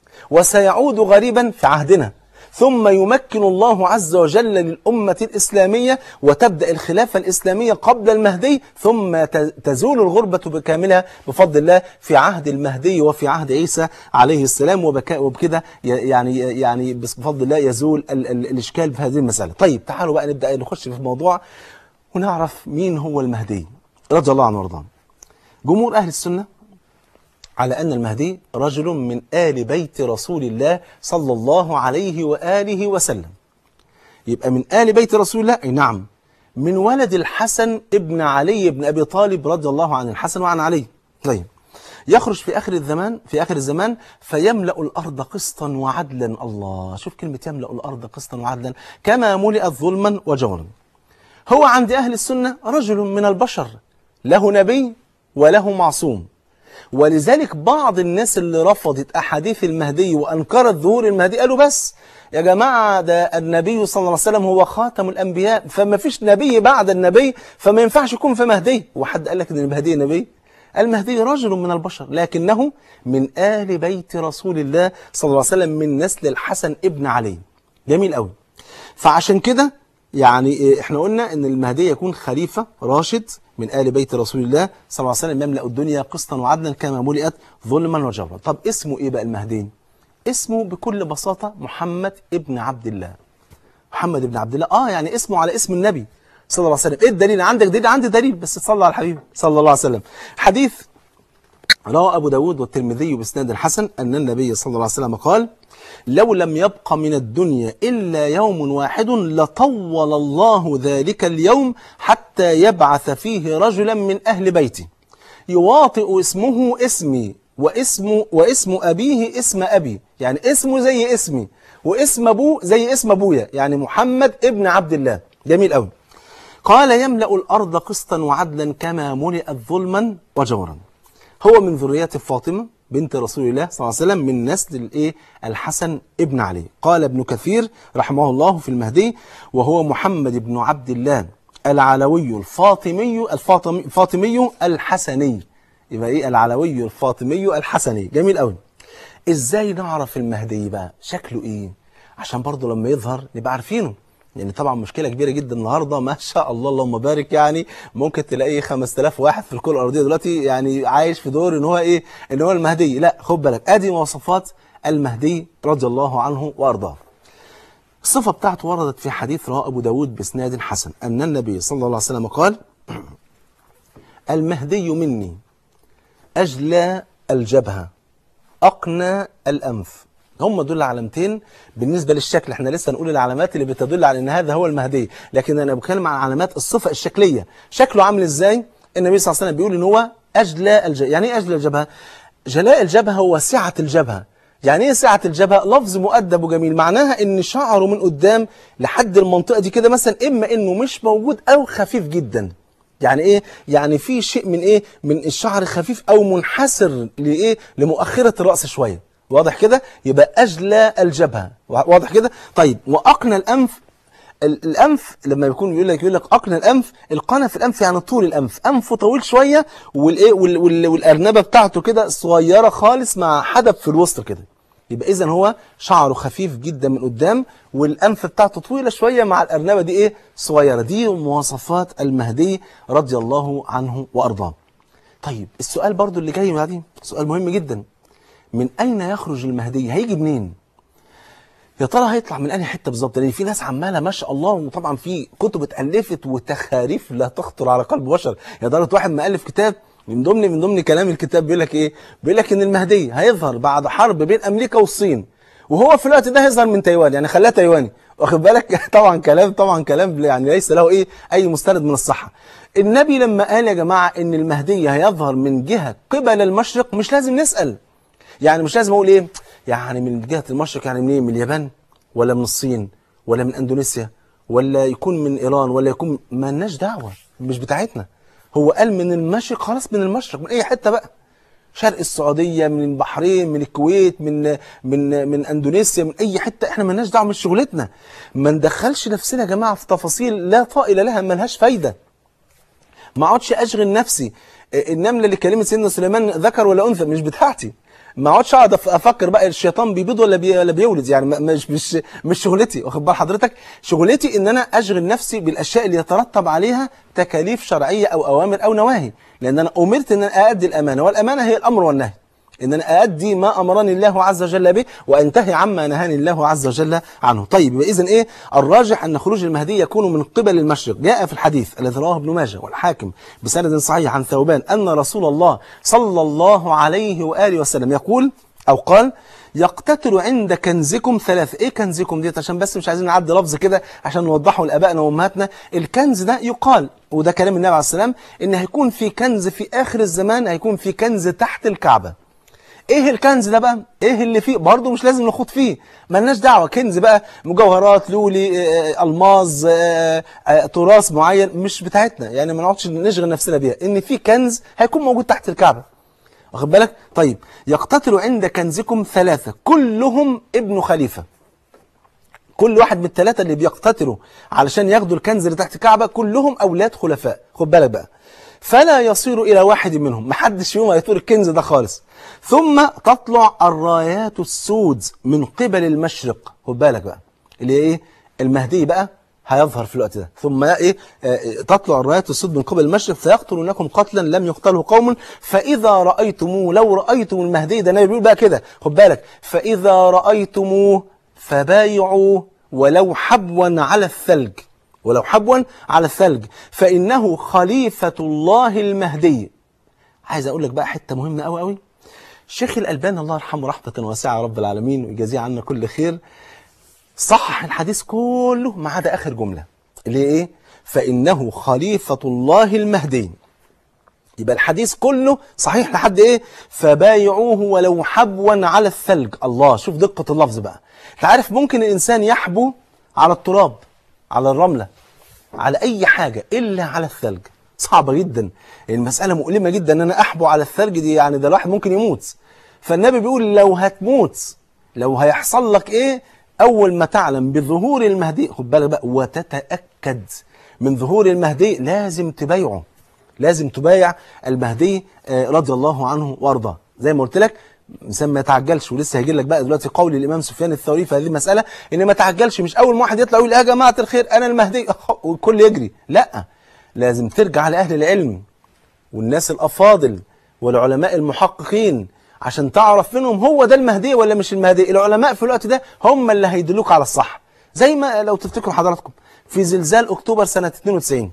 وسيعود غريبا في عهدنا ثم يمكن الله عز وجل للأمة الإسلامية وتبدأ الخلافة الإسلامية قبل المهدي ثم ت- تزول الغربة بكاملها بفضل الله في عهد المهدي وفي عهد عيسى عليه السلام وبك- وبكده ي- يعني يعني بفضل الله يزول ال ال الإشكال في هذه المسألة طيب تعالوا بقى نبدأ نخش في الموضوع ونعرف مين هو المهدي رضي الله عنه وارضاه جمهور أهل السنة على أن المهدي رجل من آل بيت رسول الله صلى الله عليه وآله وسلم يبقى من آل بيت رسول الله أي نعم من ولد الحسن ابن علي بن أبي طالب رضي الله عن الحسن وعن علي طيب يخرج في آخر الزمان في آخر الزمان فيملأ الأرض قسطا وعدلا الله شوف كلمة يملأ الأرض قسطا وعدلا كما ملئت ظلما وجورا هو عند أهل السنة رجل من البشر له نبي وله معصوم ولذلك بعض الناس اللي رفضت أحاديث المهدي وأنكرت ظهور المهدي قالوا بس يا جماعة ده النبي صلى الله عليه وسلم هو خاتم الأنبياء فما فيش نبي بعد النبي فما ينفعش يكون في مهدي وحد قال لك ان المهدي نبي المهدي رجل من البشر لكنه من آل بيت رسول الله صلى الله عليه وسلم من نسل الحسن ابن علي جميل قوي فعشان كده يعني إيه، احنا قلنا ان المهدي يكون خليفة راشد من آل بيت رسول الله صلى الله عليه وسلم يملأ الدنيا قسطا وعدلا كما ملئت ظلما وجورا طب اسمه ايه بقى المهدي اسمه بكل بساطة محمد ابن عبد الله محمد ابن عبد الله اه يعني اسمه على اسم النبي صلى الله عليه وسلم ايه الدليل عندك دليل عندي دليل بس صلى على الحبيب صلى الله عليه وسلم حديث روى أبو داود والترمذي بإسناد حسن أن النبي صلى الله عليه وسلم قال لو لم يبق من الدنيا إلا يوم واحد لطول الله ذلك اليوم حتى يبعث فيه رجلا من أهل بيتي يواطئ اسمه اسمي واسم واسم أبيه اسم أبي يعني اسمه زي اسمي واسم أبوه زي اسم أبويا يعني محمد ابن عبد الله جميل قوي قال يملأ الأرض قسطا وعدلا كما ملئت ظلما وجورا هو من ذرية فاطمة بنت رسول الله صلى الله عليه وسلم من نسل الايه الحسن ابن علي قال ابن كثير رحمه الله في المهدي وهو محمد بن عبد الله العلوي الفاطمي الفاطمي, الفاطمي الحسني يبقى ايه العلوي الفاطمي الحسني جميل قوي ازاي نعرف المهدي بقى شكله ايه عشان برضه لما يظهر نبقى عارفينه يعني طبعا مشكلة كبيرة جدا النهاردة ما شاء الله اللهم بارك يعني ممكن تلاقي 5000 واحد في الكرة الأرضية دلوقتي يعني عايش في دور ان هو ايه ان هو المهدي لا خد بالك ادي مواصفات المهدي رضي الله عنه وارضاه الصفة بتاعته وردت في حديث رواه أبو داود بإسناد حسن أن النبي صلى الله عليه وسلم قال المهدي مني أجلى الجبهة أقنى الأنف هم دول علامتين بالنسبة للشكل احنا لسه نقول العلامات اللي بتدل على ان هذا هو المهدي لكن انا بتكلم عن علامات الصفة الشكلية شكله عامل ازاي النبي صلى الله عليه وسلم بيقول ان هو اجلى الجبهة يعني ايه اجلى الجبهة جلاء الجبهة هو سعة الجبهة يعني ايه سعة الجبهة لفظ مؤدب وجميل معناها ان شعره من قدام لحد المنطقة دي كده مثلا اما انه مش موجود او خفيف جدا يعني ايه يعني في شيء من ايه من الشعر خفيف او منحسر لايه لمؤخرة الرأس شوية واضح كده يبقى أجلى الجبهة واضح كده طيب وأقنى الأنف ال- الانف لما بيكون يقول لك يقول لك اقنى الانف القنا في الانف يعني طول الانف انفه طويل شويه والايه وال- وال- والارنبه بتاعته كده صغيره خالص مع حدب في الوسط كده يبقى اذا هو شعره خفيف جدا من قدام والانف بتاعته طويله شويه مع الارنبه دي ايه صغيره دي مواصفات المهدي رضي الله عنه وارضاه طيب السؤال برضو اللي جاي بعدين سؤال مهم جدا من اين يخرج المهدي هيجي منين يا ترى هيطلع من انهي حته بالظبط لان في ناس عماله ما شاء الله وطبعا في كتب اتالفت وتخاريف لا تخطر على قلب بشر يا ترى واحد مؤلف كتاب من ضمن من ضمن كلام الكتاب بيقول لك ايه بيقول لك ان المهدي هيظهر بعد حرب بين امريكا والصين وهو في الوقت ده هيظهر من تايوان يعني خلاه تايواني واخد بالك طبعا كلام طبعا كلام يعني ليس له ايه اي مستند من الصحه النبي لما قال يا جماعه ان المهدي هيظهر من جهه قبل المشرق مش لازم نسال يعني مش لازم اقول ايه يعني من جهه المشرق يعني منين من اليابان ولا من الصين ولا من اندونيسيا ولا يكون من ايران ولا يكون ما لناش دعوه مش بتاعتنا هو قال من المشرق خلاص من المشرق من اي حته بقى شرق السعوديه من البحرين من الكويت من من من اندونيسيا من اي حته احنا مالناش دعوه مش شغلتنا ما ندخلش نفسنا يا جماعه في تفاصيل لا طائل لها ملهاش فايده ما اقعدش اشغل نفسي النمله اللي كلمت سيدنا سليمان ذكر ولا انثى مش بتاعتي ما اقعدش اقعد أف- افكر بقى الشيطان بيبيض ولا بي ولا بيولد يعني ما- مش مش مش شغلتي واخد بال حضرتك شغلتي ان انا اشغل نفسي بالاشياء اللي يترتب عليها تكاليف شرعيه او اوامر او نواهي لان انا امرت ان انا اادي الامانه والامانه هي الامر والنهي ان انا اادي ما امرني الله عز وجل به وانتهي عما نهاني الله عز وجل عنه طيب اذا ايه الراجح ان خروج المهدي يكون من قبل المشرق جاء في الحديث الذي رواه ابن ماجه والحاكم بسند صحيح عن ثوبان ان رسول الله صلى الله عليه واله وسلم يقول او قال يقتتل عند كنزكم ثلاث ايه كنزكم ديت عشان بس مش عايزين نعدي لفظ كده عشان نوضحه لابائنا وامهاتنا الكنز ده يقال وده كلام النبي عليه السلام ان هيكون في كنز في اخر الزمان هيكون في كنز تحت الكعبه ايه الكنز ده بقى ايه اللي فيه برضه مش لازم نخوض فيه ملناش دعوه كنز بقى مجوهرات لولي آه، الماظ آه، آه، تراث معين مش بتاعتنا يعني ما نقعدش نشغل نفسنا بيها ان في كنز هيكون موجود تحت الكعبه واخد بالك طيب يقتتل عند كنزكم ثلاثه كلهم ابن خليفه كل واحد من الثلاثة اللي بيقتتلوا علشان ياخدوا الكنز اللي تحت الكعبة كلهم أولاد خلفاء خد بالك بقى فلا يصير إلى واحد منهم محدش فيهم هيطول الكنز ده خالص ثم تطلع الرايات السود من قبل المشرق خد بالك بقى اللي هي إيه المهدي بقى هيظهر في الوقت ده ثم ايه آه، تطلع الرايات السود من قبل المشرق فيقتلونكم قتلا لم يقتله قوم فاذا رايتموه لو رايتم المهدي ده النبي بيقول بقى كده خد بالك فاذا رايتموه فبايعوا ولو حبوا على الثلج ولو حبوا على الثلج فانه خليفه الله المهدي عايز اقول لك بقى حته مهمه قوي قوي الشيخ الالباني الله يرحمه رحمه واسعه يا رب العالمين ويجازيه عنا كل خير صحح الحديث كله ما عدا اخر جمله اللي هي ايه فانه خليفه الله المهدي يبقى الحديث كله صحيح لحد ايه فبايعوه ولو حبوا على الثلج الله شوف دقه اللفظ بقى انت عارف ممكن الانسان يحبو على التراب على الرمله على اي حاجه الا على الثلج صعبه جدا المساله مؤلمه جدا ان انا احبو على الثلج دي يعني ده الواحد ممكن يموت فالنبي بيقول لو هتموت لو هيحصل لك ايه اول ما تعلم بظهور المهدي خد بالك بقى وتتاكد من ظهور المهدي لازم تبايعه لازم تبايع المهدي آه، رضي الله عنه وارضاه زي ما قلت لك الانسان ما يتعجلش ولسه هيجي لك بقى دلوقتي قول الامام سفيان الثوري في هذه المساله ان ما تعجلش مش اول ما واحد يطلع يقول يا جماعه الخير انا المهدي والكل يجري لا لازم ترجع لاهل العلم والناس الافاضل والعلماء المحققين عشان تعرف منهم هو ده المهدي ولا مش المهدي العلماء في الوقت ده هم اللي هيدلوك على الصح زي ما لو تفتكروا حضراتكم في زلزال اكتوبر سنه 92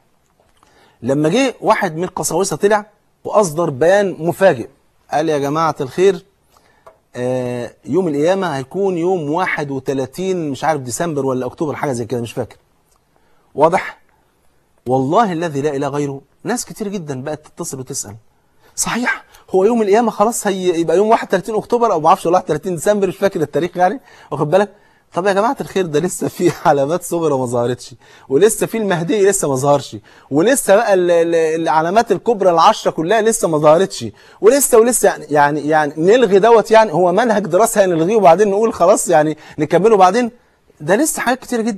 لما جه واحد من القساوسه طلع واصدر بيان مفاجئ قال يا جماعه الخير آه، يوم القيامه هيكون يوم 31 مش عارف ديسمبر ولا اكتوبر حاجه زي كده مش فاكر واضح والله الذي لا اله غيره ناس كتير جدا بقت تتصل وتسال صحيح هو يوم القيامه خلاص هي يبقى يوم 31 اكتوبر او ما اعرفش ولا 31 ديسمبر مش فاكر التاريخ يعني واخد بالك طب يا جماعه الخير ده لسه في علامات صغرى ما ظهرتش ولسه في المهدي لسه ما ظهرش ولسه بقى ال- ال- العلامات الكبرى العشره كلها لسه ما ظهرتش ولسه ولسه يعني يعني يعني نلغي دوت يعني هو منهج دراسه هنلغيه وبعدين نقول خلاص يعني نكمله بعدين ده لسه حاجات كتير جدا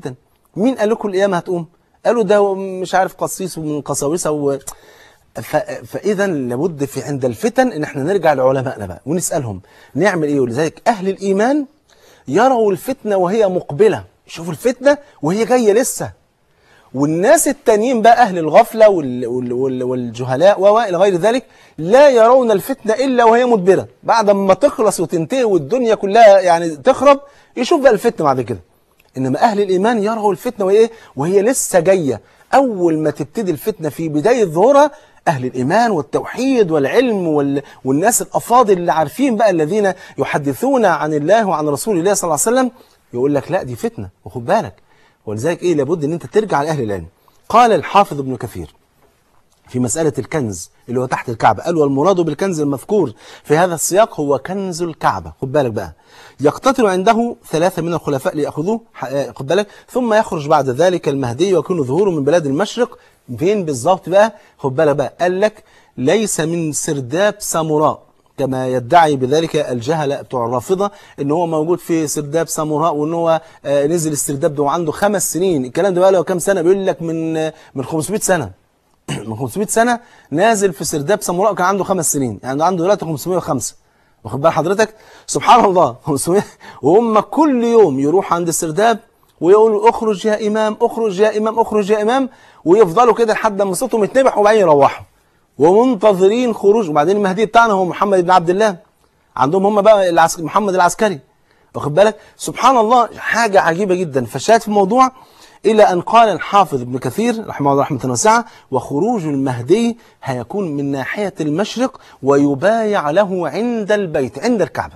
مين قال لكم القيامة هتقوم قالوا ده مش عارف قسيس ومن قساوسة و... ف... فإذا لابد في عند الفتن إن احنا نرجع لعلمائنا بقى ونسألهم نعمل إيه ولذلك أهل الإيمان يروا الفتنة وهي مقبلة شوفوا الفتنة وهي جاية لسه والناس التانيين بقى أهل الغفلة وال... وال... وال... والجهلاء وإلى غير ذلك لا يرون الفتنة إلا وهي مدبرة بعد ما تخلص وتنتهي والدنيا كلها يعني تخرب يشوف بقى الفتنة بعد كده إنما أهل الإيمان يروا الفتنة وإيه وهي لسه جاية أول ما تبتدي الفتنة في بداية ظهورها أهل الإيمان والتوحيد والعلم وال... والناس الأفاضل اللي عارفين بقى الذين يحدثون عن الله وعن رسول الله صلى الله عليه وسلم يقول لك لا دي فتنة وخد بالك ولذلك إيه لابد أن أنت ترجع لأهل العلم قال الحافظ ابن كثير في مسألة الكنز اللي هو تحت الكعبة قال والمراد بالكنز المذكور في هذا السياق هو كنز الكعبة خد بالك بقى يقتتل عنده ثلاثة من الخلفاء ليأخذوه خد بالك ثم يخرج بعد ذلك المهدي ويكون ظهوره من بلاد المشرق فين بالظبط بقى خد بالك بقى قال لك ليس من سرداب ساموراء كما يدعي بذلك الجهلة بتوع الرافضة ان هو موجود في سرداب ساموراء وان هو آه نزل السرداب ده وعنده خمس سنين الكلام ده بقى له كام سنة بيقول لك من آه من 500 سنة من 500 سنة نازل في سرداب ساموراء كان عنده خمس سنين يعني عنده دلوقتي 505 واخد بال حضرتك سبحان الله 500 وهم كل يوم يروح عند السرداب ويقولوا اخرج يا امام اخرج يا امام اخرج يا امام ويفضلوا كده لحد ما صوتهم يتنبح وبعدين يروحوا ومنتظرين خروج وبعدين المهدي بتاعنا هو محمد بن عبد الله عندهم هم بقى العسك... محمد العسكري واخد بالك سبحان الله حاجة عجيبة جدا فشاهد في الموضوع إلى أن قال الحافظ ابن كثير رحمه الله رحمة واسعة وخروج المهدي هيكون من ناحية المشرق ويبايع له عند البيت عند الكعبة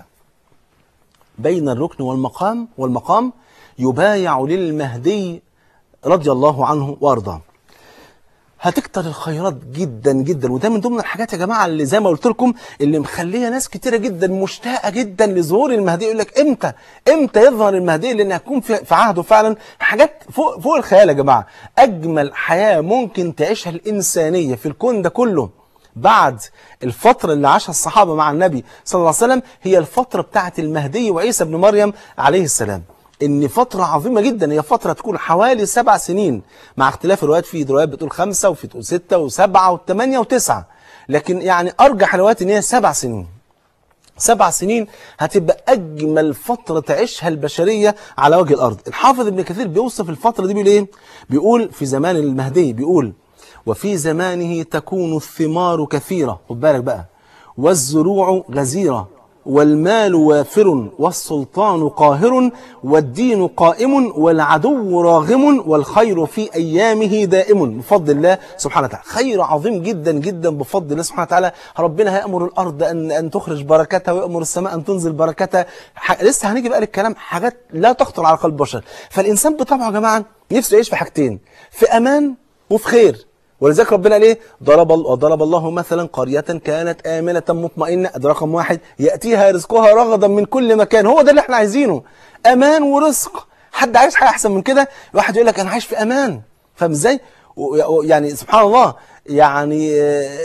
بين الركن والمقام والمقام يبايع للمهدي رضي الله عنه وارضاه هتكتر الخيرات جدا جدا وده من ضمن الحاجات يا جماعه اللي زي ما قلت لكم اللي مخليه ناس كتيره جدا مشتاقه جدا لظهور المهدي يقول لك امتى امتى يظهر المهدي لان هتكون في في عهده فعلا حاجات فوق فوق الخيال يا جماعه اجمل حياه ممكن تعيشها الانسانيه في الكون ده كله بعد الفترة اللي عاشها الصحابة مع النبي صلى الله عليه وسلم هي الفترة بتاعة المهدي وعيسى بن مريم عليه السلام ان فترة عظيمة جدا هي فترة تكون حوالي سبع سنين مع اختلاف الروايات في روايات بتقول خمسة وفي تقول ستة وسبعة وثمانية وتسعة لكن يعني ارجح الروايات ان هي سبع سنين سبع سنين هتبقى اجمل فترة تعيشها البشرية على وجه الارض الحافظ ابن كثير بيوصف الفترة دي بيقول ايه بيقول في زمان المهدي بيقول وفي زمانه تكون الثمار كثيرة خد بالك بقى والزروع غزيرة والمال وافر والسلطان قاهر والدين قائم والعدو راغم والخير في أيامه دائم بفضل الله سبحانه وتعالى خير عظيم جدا جدا بفضل الله سبحانه وتعالى ربنا هيأمر الأرض أن, أن تخرج بركتها ويأمر السماء أن تنزل بركتها ح... لسه هنيجي بقى للكلام حاجات لا تخطر على قلب البشر فالإنسان بطبعه يا جماعة نفسه يعيش في حاجتين في أمان وفي خير ولذلك ربنا ليه ضرب وضرب الله مثلا قرية كانت آمنة مطمئنة ده رقم واحد يأتيها رزقها رغدا من كل مكان هو ده اللي احنا عايزينه أمان ورزق حد عايز حاجة أحسن من كده واحد يقول لك أنا عايش في أمان فاهم ازاي يعني سبحان الله يعني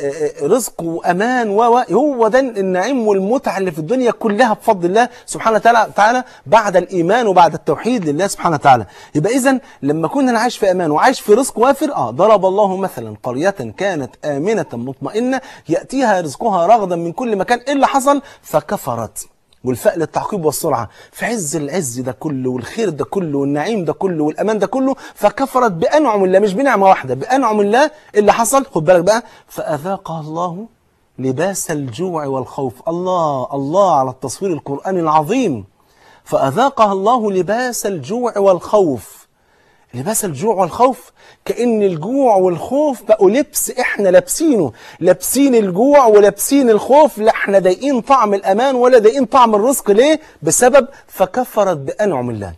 رزق وامان و هو ده النعيم والمتعه اللي في الدنيا كلها بفضل الله سبحانه وتعالى تعالى بعد الايمان وبعد التوحيد لله سبحانه وتعالى يبقى اذا لما كنا عايش في امان وعايش في رزق وافر اه ضرب الله مثلا قريه كانت امنه مطمئنه ياتيها رزقها رغدا من كل مكان ايه اللي حصل فكفرت والفاء للتعقيب والسرعة في عز العز ده كله والخير ده كله والنعيم ده كله والأمان ده كله فكفرت بأنعم الله مش بنعمة واحدة بأنعم الله اللي حصل خد بالك بقى فأذاقها الله لباس الجوع والخوف الله الله على التصوير القرآني العظيم فأذاقها الله لباس الجوع والخوف لباس الجوع والخوف كأن الجوع والخوف بقوا لبس احنا لابسينه لابسين الجوع ولابسين الخوف لا احنا ضايقين طعم الأمان ولا ضايقين طعم الرزق ليه بسبب فكفرت بأنعم الله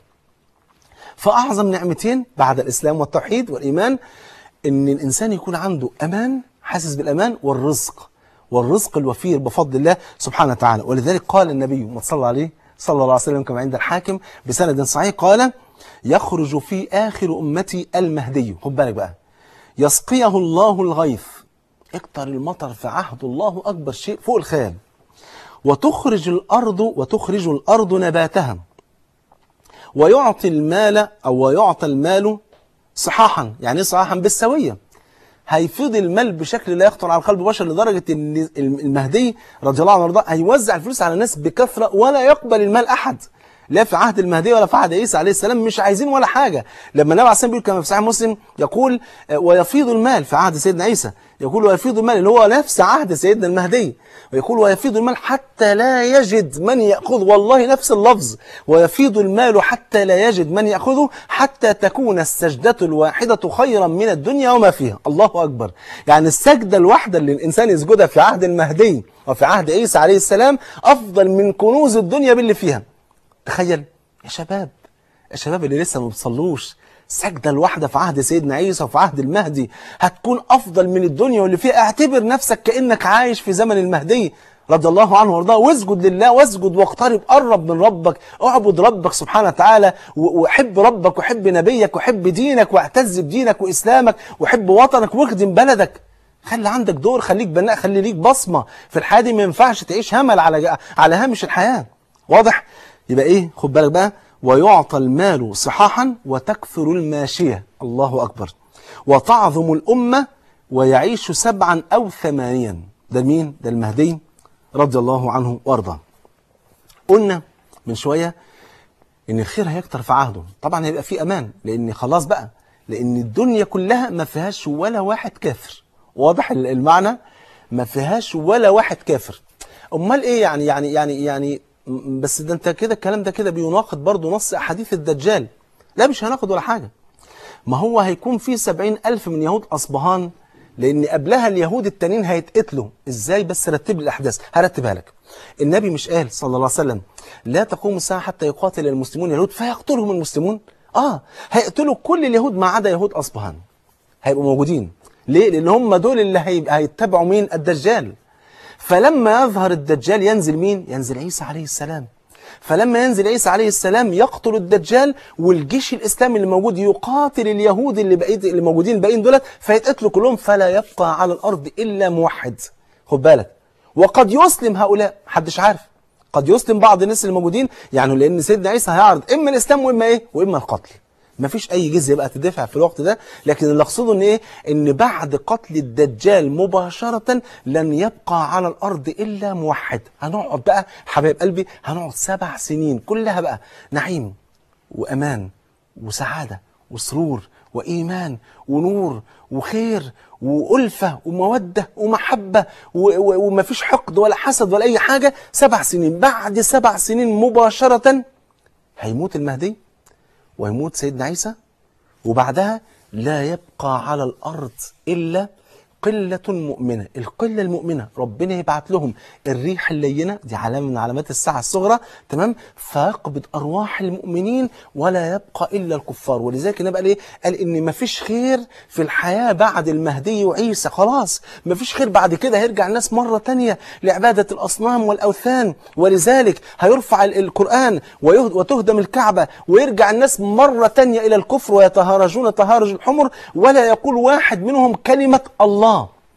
فأعظم نعمتين بعد الإسلام والتوحيد والإيمان إن الإنسان يكون عنده أمان حاسس بالأمان والرزق والرزق الوفير بفضل الله سبحانه وتعالى ولذلك قال النبي ما صلى عليه صلى الله عليه وسلم كما عند الحاكم بسند صحيح قال يخرج في آخر أمتي المهدي خد بالك بقى يسقيه الله الغيث اكتر المطر في عهد الله أكبر شيء فوق الخيال وتخرج الأرض وتخرج الأرض نباتها ويعطي المال أو ويعطى المال صحاحا يعني ايه صحاحا بالسوية هيفيض المال بشكل لا يخطر على قلب بشر لدرجة ان المهدي رضي الله عنه وارضاه هيوزع الفلوس على الناس بكثرة ولا يقبل المال أحد لا في عهد المهدي ولا في عهد عيسى عليه السلام مش عايزين ولا حاجة لما النبي عليه الصلاة والسلام بيقول كما في صحيح مسلم يقول آه، ويفيض المال في عهد سيدنا عيسى يقول ويفيض المال اللي هو نفس عهد سيدنا المهدي ويقول ويفيض المال حتى لا يجد من يأخذ والله نفس اللفظ ويفيض المال حتى لا يجد من يأخذه حتى تكون السجدة الواحدة خيرا من الدنيا وما فيها الله أكبر يعني السجدة الواحدة اللي الإنسان يسجدها في عهد المهدي وفي عهد عيسى عليه السلام أفضل من كنوز الدنيا باللي فيها تخيل يا شباب يا شباب اللي لسه ما بتصلوش السجدة الواحدة في عهد سيدنا عيسى وفي عهد المهدي هتكون أفضل من الدنيا واللي فيها اعتبر نفسك كأنك عايش في زمن المهدي رضي الله عنه وارضاه واسجد لله واسجد واقترب قرب من ربك اعبد ربك سبحانه وتعالى و- وحب ربك وحب نبيك وحب دينك واعتز بدينك وإسلامك وحب وطنك واخدم بلدك خلي عندك دور خليك بناء خلي ليك بصمة في الحياة دي ما ينفعش تعيش همل على على هامش الحياة واضح يبقى ايه خد بالك بقى ويعطى المال صحاحا وتكثر الماشية الله أكبر وتعظم الأمة ويعيش سبعا أو ثمانيا ده مين؟ ده المهدي رضي الله عنه وارضاه قلنا من شوية ان الخير هيكتر في عهده طبعا هيبقى في امان لان خلاص بقى لان الدنيا كلها ما فيهاش ولا واحد كافر واضح ال- المعنى ما فيهاش ولا واحد كافر امال ايه يعني يعني يعني يعني م- بس ده انت كده الكلام ده كده بيناقض برضه نص احاديث الدجال لا مش هناخد ولا حاجه ما هو هيكون في سبعين ألف من يهود أصبهان لأن قبلها اليهود التانيين هيتقتلوا إزاي بس رتب لي الأحداث هرتبها لك النبي مش قال صلى الله عليه وسلم لا تقوم الساعة حتى يقاتل المسلمون اليهود فيقتلهم المسلمون آه هيقتلوا كل اليهود ما عدا يهود أصبهان هيبقوا موجودين ليه؟ لأن هم دول اللي هيبقى هيتبعوا مين؟ الدجال فلما يظهر الدجال ينزل مين؟ ينزل عيسى عليه السلام فلما ينزل عيسى عليه السلام يقتل الدجال والجيش الاسلامي اللي موجود يقاتل اليهود اللي بقيت اللي موجودين الباقيين دولت فيتقتلوا كلهم فلا يبقى على الارض الا موحد خد بالك وقد يسلم هؤلاء محدش عارف قد يسلم بعض الناس اللي موجودين يعني لان سيدنا عيسى هيعرض اما الاسلام واما ايه واما القتل مفيش اي جزيه بقى تدفع في الوقت ده لكن اللي اقصده ان ايه ان بعد قتل الدجال مباشره لن يبقى على الارض الا موحد هنقعد بقى حبايب قلبي هنقعد سبع سنين كلها بقى نعيم وامان وسعاده وسرور وايمان ونور وخير والفه وموده ومحبه و- و- ومفيش حقد ولا حسد ولا اي حاجه سبع سنين بعد سبع سنين مباشره هيموت المهدي ويموت سيدنا عيسى وبعدها لا يبقى على الأرض إلا قلة مؤمنة القلة المؤمنة ربنا يبعت لهم الريح اللينة دي علامة من علامات الساعة الصغرى تمام فيقبض أرواح المؤمنين ولا يبقى إلا الكفار ولذلك النبي قال إيه قال إن مفيش خير في الحياة بعد المهدي وعيسى خلاص مفيش خير بعد كده هيرجع الناس مرة تانية لعبادة الأصنام والأوثان ولذلك هيرفع ال- القرآن ويهد- وتهدم الكعبة ويرجع الناس مرة تانية إلى الكفر ويتهارجون تهارج الحمر ولا يقول واحد منهم كلمة الله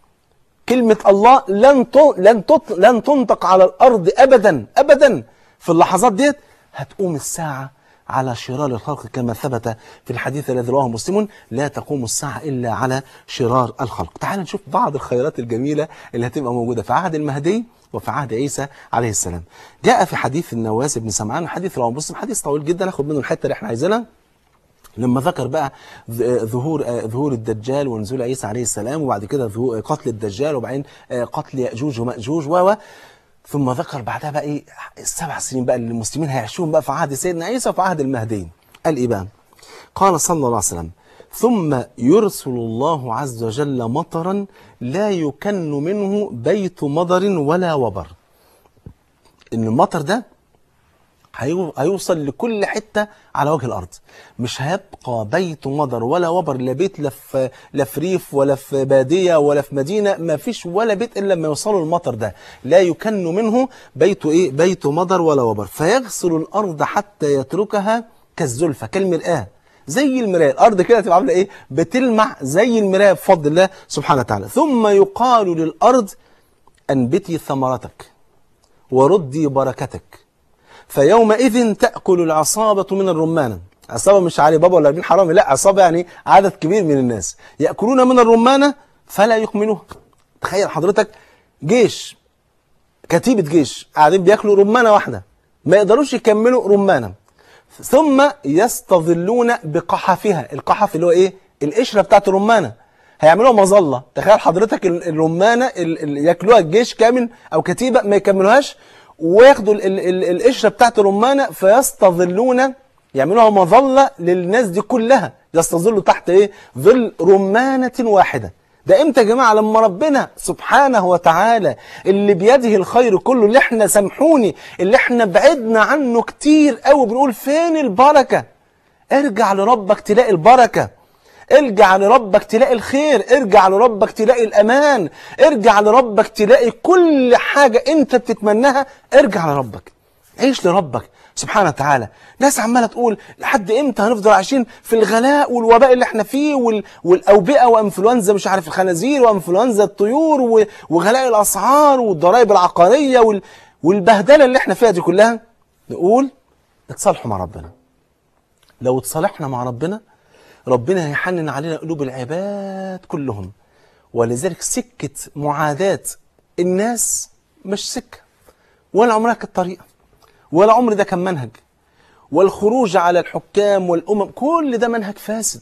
كلمة الله لن ت- لن تط- لن تنطق على الأرض أبدا أبدا في اللحظات ديت هتقوم الساعة على شرار الخلق كما ثبت في الحديث الذي رواه مسلم لا تقوم الساعة إلا على شرار الخلق تعال نشوف بعض الخيرات الجميلة اللي هتبقى موجودة في عهد المهدي وفي عهد عيسى عليه السلام جاء في حديث النواس بن سمعان حديث رواه مسلم حديث طويل جدا ناخد منه الحتة اللي احنا عايزينها لما ذكر بقى ظ- ظهور آه، ظهور الدجال ونزول عيسى عليه السلام وبعد كده ظهور- قتل الدجال وبعدين آه، قتل يأجوج ومأجوج و و ثم ذكر بعدها بقى ايه السبع سنين بقى اللي المسلمين هيعيشوهم بقى في عهد سيدنا عيسى وفي عهد المهديين قال ايه بقى قال صلى الله عليه وسلم ثم يرسل الله عز وجل مطرا لا يكن منه بيت مضر ولا وبر ان المطر ده هيو- هيوصل لكل حتة على وجه الأرض مش هيبقى بيت مضر ولا وبر لا بيت لا في لا في ريف ولا في بادية ولا في مدينة ما فيش ولا بيت إلا لما يوصلوا المطر ده لا يكن منه بيت إيه بيت مضر ولا وبر فيغسل الأرض حتى يتركها كالزلفة كالمرآة زي المراية الأرض كده تبقى عاملة إيه بتلمع زي المراية بفضل الله سبحانه وتعالى ثم يقال للأرض أنبتي ثمرتك وردي بركتك فيومئذ تأكل العصابة من الرمانة عصابة مش علي بابا ولا ابن حرامي لا عصابة يعني عدد كبير من الناس يأكلون من الرمانة فلا يكملوها تخيل حضرتك جيش كتيبة جيش قاعدين بياكلوا رمانة واحدة ما يقدروش يكملوا رمانة ثم يستظلون بقحفها القحف اللي هو ايه القشرة بتاعت الرمانة هيعملوها مظلة تخيل حضرتك ال- الرمانة ال- ال- ياكلوها الجيش كامل او كتيبة ما يكملوهاش وياخدوا ال- ال- ال- القشرة بتاعت الرمانة فيستظلون يعملوها مظلة للناس دي كلها يستظلوا تحت ايه ظل رمانة واحدة ده امتى يا جماعه لما ربنا سبحانه وتعالى اللي بيده الخير كله اللي احنا سامحوني اللي احنا بعدنا عنه كتير قوي بنقول فين البركه ارجع لربك تلاقي البركه ارجع لربك تلاقي الخير ارجع لربك تلاقي الامان ارجع لربك تلاقي كل حاجه انت بتتمناها ارجع لربك عيش لربك سبحانه وتعالى ناس عماله تقول لحد امتى هنفضل عايشين في الغلاء والوباء اللي احنا فيه وال... والاوبئه وانفلونزا مش عارف الخنازير وانفلونزا الطيور و... وغلاء الاسعار والضرائب العقاريه وال... والبهدله اللي احنا فيها دي كلها نقول اتصالحوا مع ربنا لو اتصالحنا مع ربنا ربنا هيحنن علينا قلوب العباد كلهم ولذلك سكه معاداه الناس مش سكه ولا عمرها كانت طريقه ولا عمر ده كان منهج والخروج على الحكام والأمم كل ده منهج فاسد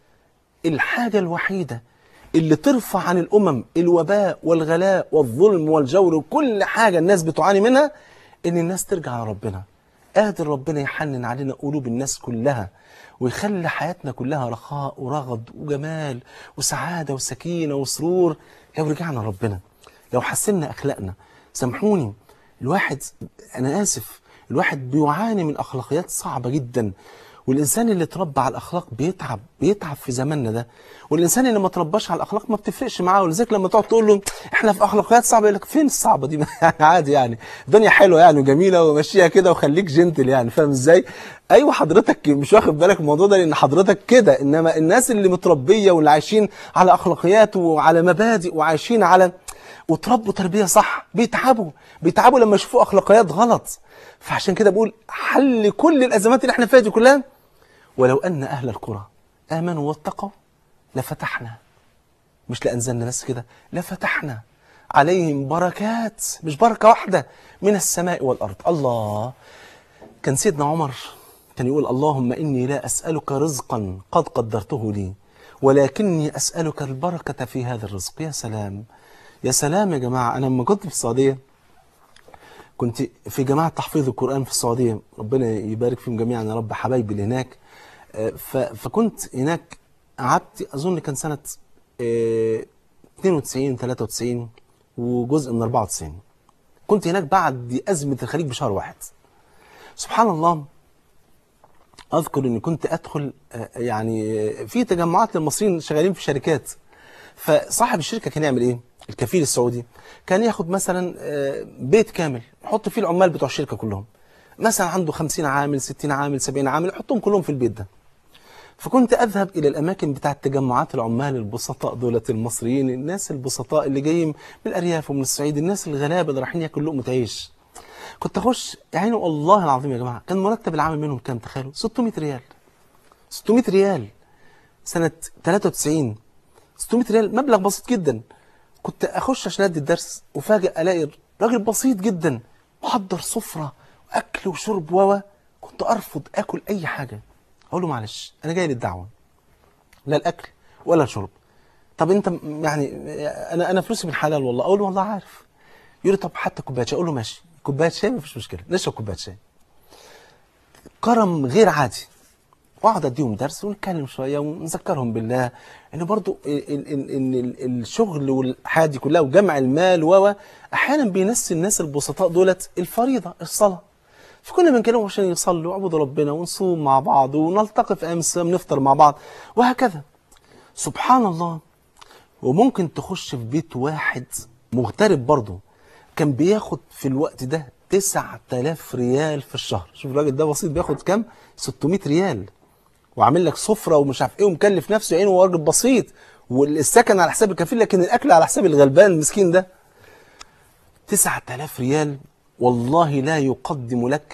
الحاجة الوحيدة اللي ترفع عن الأمم الوباء والغلاء والظلم والجور وكل حاجة الناس بتعاني منها إن الناس ترجع لربنا قادر ربنا يحنن علينا قلوب الناس كلها ويخلي حياتنا كلها رخاء ورغد وجمال وسعادة وسكينة وسرور لو رجعنا ربنا لو حسنا أخلاقنا سامحوني الواحد أنا آسف الواحد بيعاني من أخلاقيات صعبة جدا والإنسان اللي اتربى على الأخلاق بيتعب بيتعب في زماننا ده والإنسان اللي ما ترباش على الأخلاق ما بتفرقش معاه ولذلك لما تقعد تقول له إحنا في أخلاقيات صعبة يقول لك فين الصعبة دي يعني عادي يعني الدنيا حلوة يعني وجميلة ومشيها كده وخليك جنتل يعني فاهم إزاي أيوة حضرتك مش واخد بالك من الموضوع ده لأن حضرتك كده إنما الناس اللي متربية واللي عايشين على أخلاقيات وعلى مبادئ وعايشين على وتربوا تربيه صح بيتعبوا بيتعبوا لما يشوفوا اخلاقيات غلط فعشان كده بقول حل كل الازمات اللي احنا فيها دي كلها ولو ان اهل القرى امنوا واتقوا لفتحنا مش لانزلنا بس كده لفتحنا عليهم بركات مش بركه واحده من السماء والارض الله كان سيدنا عمر كان يقول اللهم اني لا اسالك رزقا قد قدرته لي ولكني اسالك البركه في هذا الرزق يا سلام يا سلام يا جماعة أنا لما كنت في السعودية كنت في جماعة تحفيظ القرآن في السعودية ربنا يبارك فيهم جميعا يا رب حبايبي اللي هناك آه، ف- فكنت هناك قعدت أظن كان سنة آه، 92 93 وجزء من 94 كنت هناك بعد أزمة الخليج بشهر واحد سبحان الله أذكر إني كنت أدخل آه، يعني آه، في تجمعات للمصريين شغالين في شركات فصاحب الشركه كان يعمل ايه؟ الكفيل السعودي كان ياخد مثلا آه، بيت كامل يحط فيه العمال بتوع الشركه كلهم مثلا عنده 50 عامل 60 عامل 70 عامل يحطهم كلهم في البيت ده فكنت اذهب الى الاماكن بتاعه تجمعات العمال البسطاء دولة المصريين الناس البسطاء اللي جايين من الارياف ومن الصعيد الناس الغلابه اللي رايحين ياكلوا لقمه عيش كنت اخش يعني والله العظيم يا جماعه كان مرتب العامل منهم كام تخيلوا 600 ريال 600 ريال سنه 93 600 ريال مبلغ بسيط جدا كنت اخش عشان ادي الدرس وفاجئ الاقي راجل بسيط جدا محضر سفره واكل وشرب و كنت ارفض اكل اي حاجه اقول له معلش انا جاي للدعوه لا الاكل ولا الشرب طب انت م- يعني انا انا فلوسي من حلال والله اقول له والله عارف يقول لي طب حتى كوبايه شاي اقول له ماشي كوبايه شاي مفيش مشكله نشرب كوبايه شاي كرم غير عادي واقعد اديهم درس ونتكلم شويه ونذكرهم بالله ان برضو ال- ال- ال- ان ال- الشغل والحياه دي كلها وجمع المال و احيانا بينسي الناس البسطاء دولت الفريضه الصلاه فكنا بنكلمهم عشان يصلوا ويعبدوا ربنا ونصوم مع بعض ونلتقي في ايام الصيام نفطر مع بعض وهكذا سبحان الله وممكن تخش في بيت واحد مغترب برضه كان بياخد في الوقت ده 9000 ريال في الشهر شوف الراجل ده بسيط بياخد كام 600 ريال وعامل لك سفره ومش عارف ايه ومكلف نفسه يعني هو راجل بسيط والسكن على حساب الكفيل لكن الاكل على حساب الغلبان المسكين ده 9000 ريال والله لا يقدم لك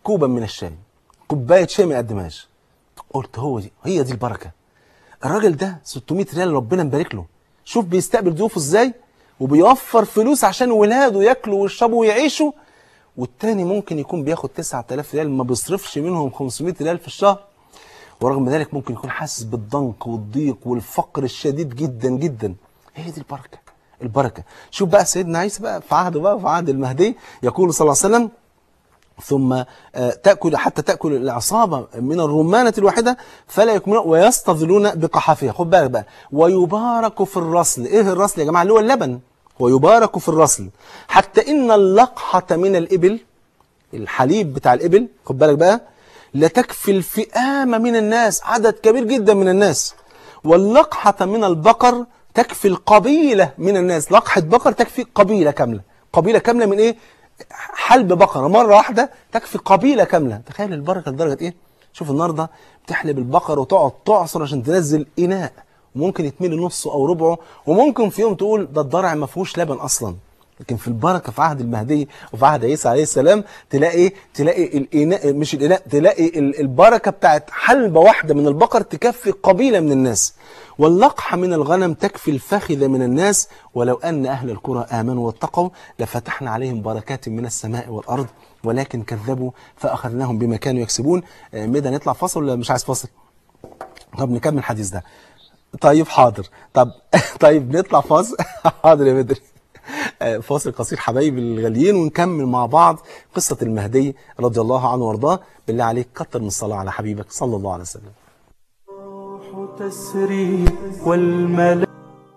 كوبا من الشاي كوبايه شاي ما يقدمهاش قلت هو دي هي دي البركه الراجل ده 600 ريال ربنا مبارك له شوف بيستقبل ضيوفه ازاي وبيوفر فلوس عشان ولاده ياكلوا ويشربوا ويعيشوا والتاني ممكن يكون بياخد 9000 ريال ما بيصرفش منهم 500 ريال في الشهر ورغم ذلك ممكن يكون حاسس بالضنك والضيق والفقر الشديد جدا جدا هي دي البركه البركه شوف بقى سيدنا عيسى بقى في عهده بقى في عهد المهدي يقول صلى الله عليه وسلم ثم آه، تأكل حتى تأكل العصابة من الرمانة الواحدة فلا يكملون ويستظلون بقحافها خد بالك بقى ويبارك في الرسل ايه الرسل يا جماعة اللي هو اللبن ويبارك في الرسل حتى إن اللقحة من الإبل الحليب بتاع الإبل خد بالك بقى لتكفي الفئام من الناس عدد كبير جدا من الناس واللقحة من البقر تكفي القبيلة من الناس لقحة بقر تكفي قبيلة كاملة قبيلة كاملة من إيه حلب بقرة مرة واحدة تكفي قبيلة كاملة تخيل البركة لدرجة إيه شوف النهاردة بتحلب البقر وتقعد تعصر عشان تنزل إناء وممكن يتملي نصه أو ربعه وممكن في يوم تقول ده الضرع ما فيهوش لبن أصلا لكن في البركة في عهد المهدي وفي عهد عيسى عليه السلام تلاقي تلاقي الإناء مش الإناء تلاقي ال- البركة بتاعت حلبة واحدة من البقر تكفي قبيلة من الناس واللقحة من الغنم تكفي الفخذ من الناس ولو أن أهل القرى آمنوا واتقوا لفتحنا عليهم بركات من السماء والأرض ولكن كذبوا فأخذناهم بما كانوا يكسبون آه، ميدا نطلع فاصل ولا مش عايز فاصل طب نكمل الحديث ده طيب حاضر طب طيب نطلع فاصل حاضر يا بدري آه، فاصل قصير حبايبي الغاليين ونكمل مع بعض قصة المهدي رضي الله عنه وارضاه بالله عليك كتر من الصلاة على حبيبك صلى الله عليه وسلم الروح تسري والملائكة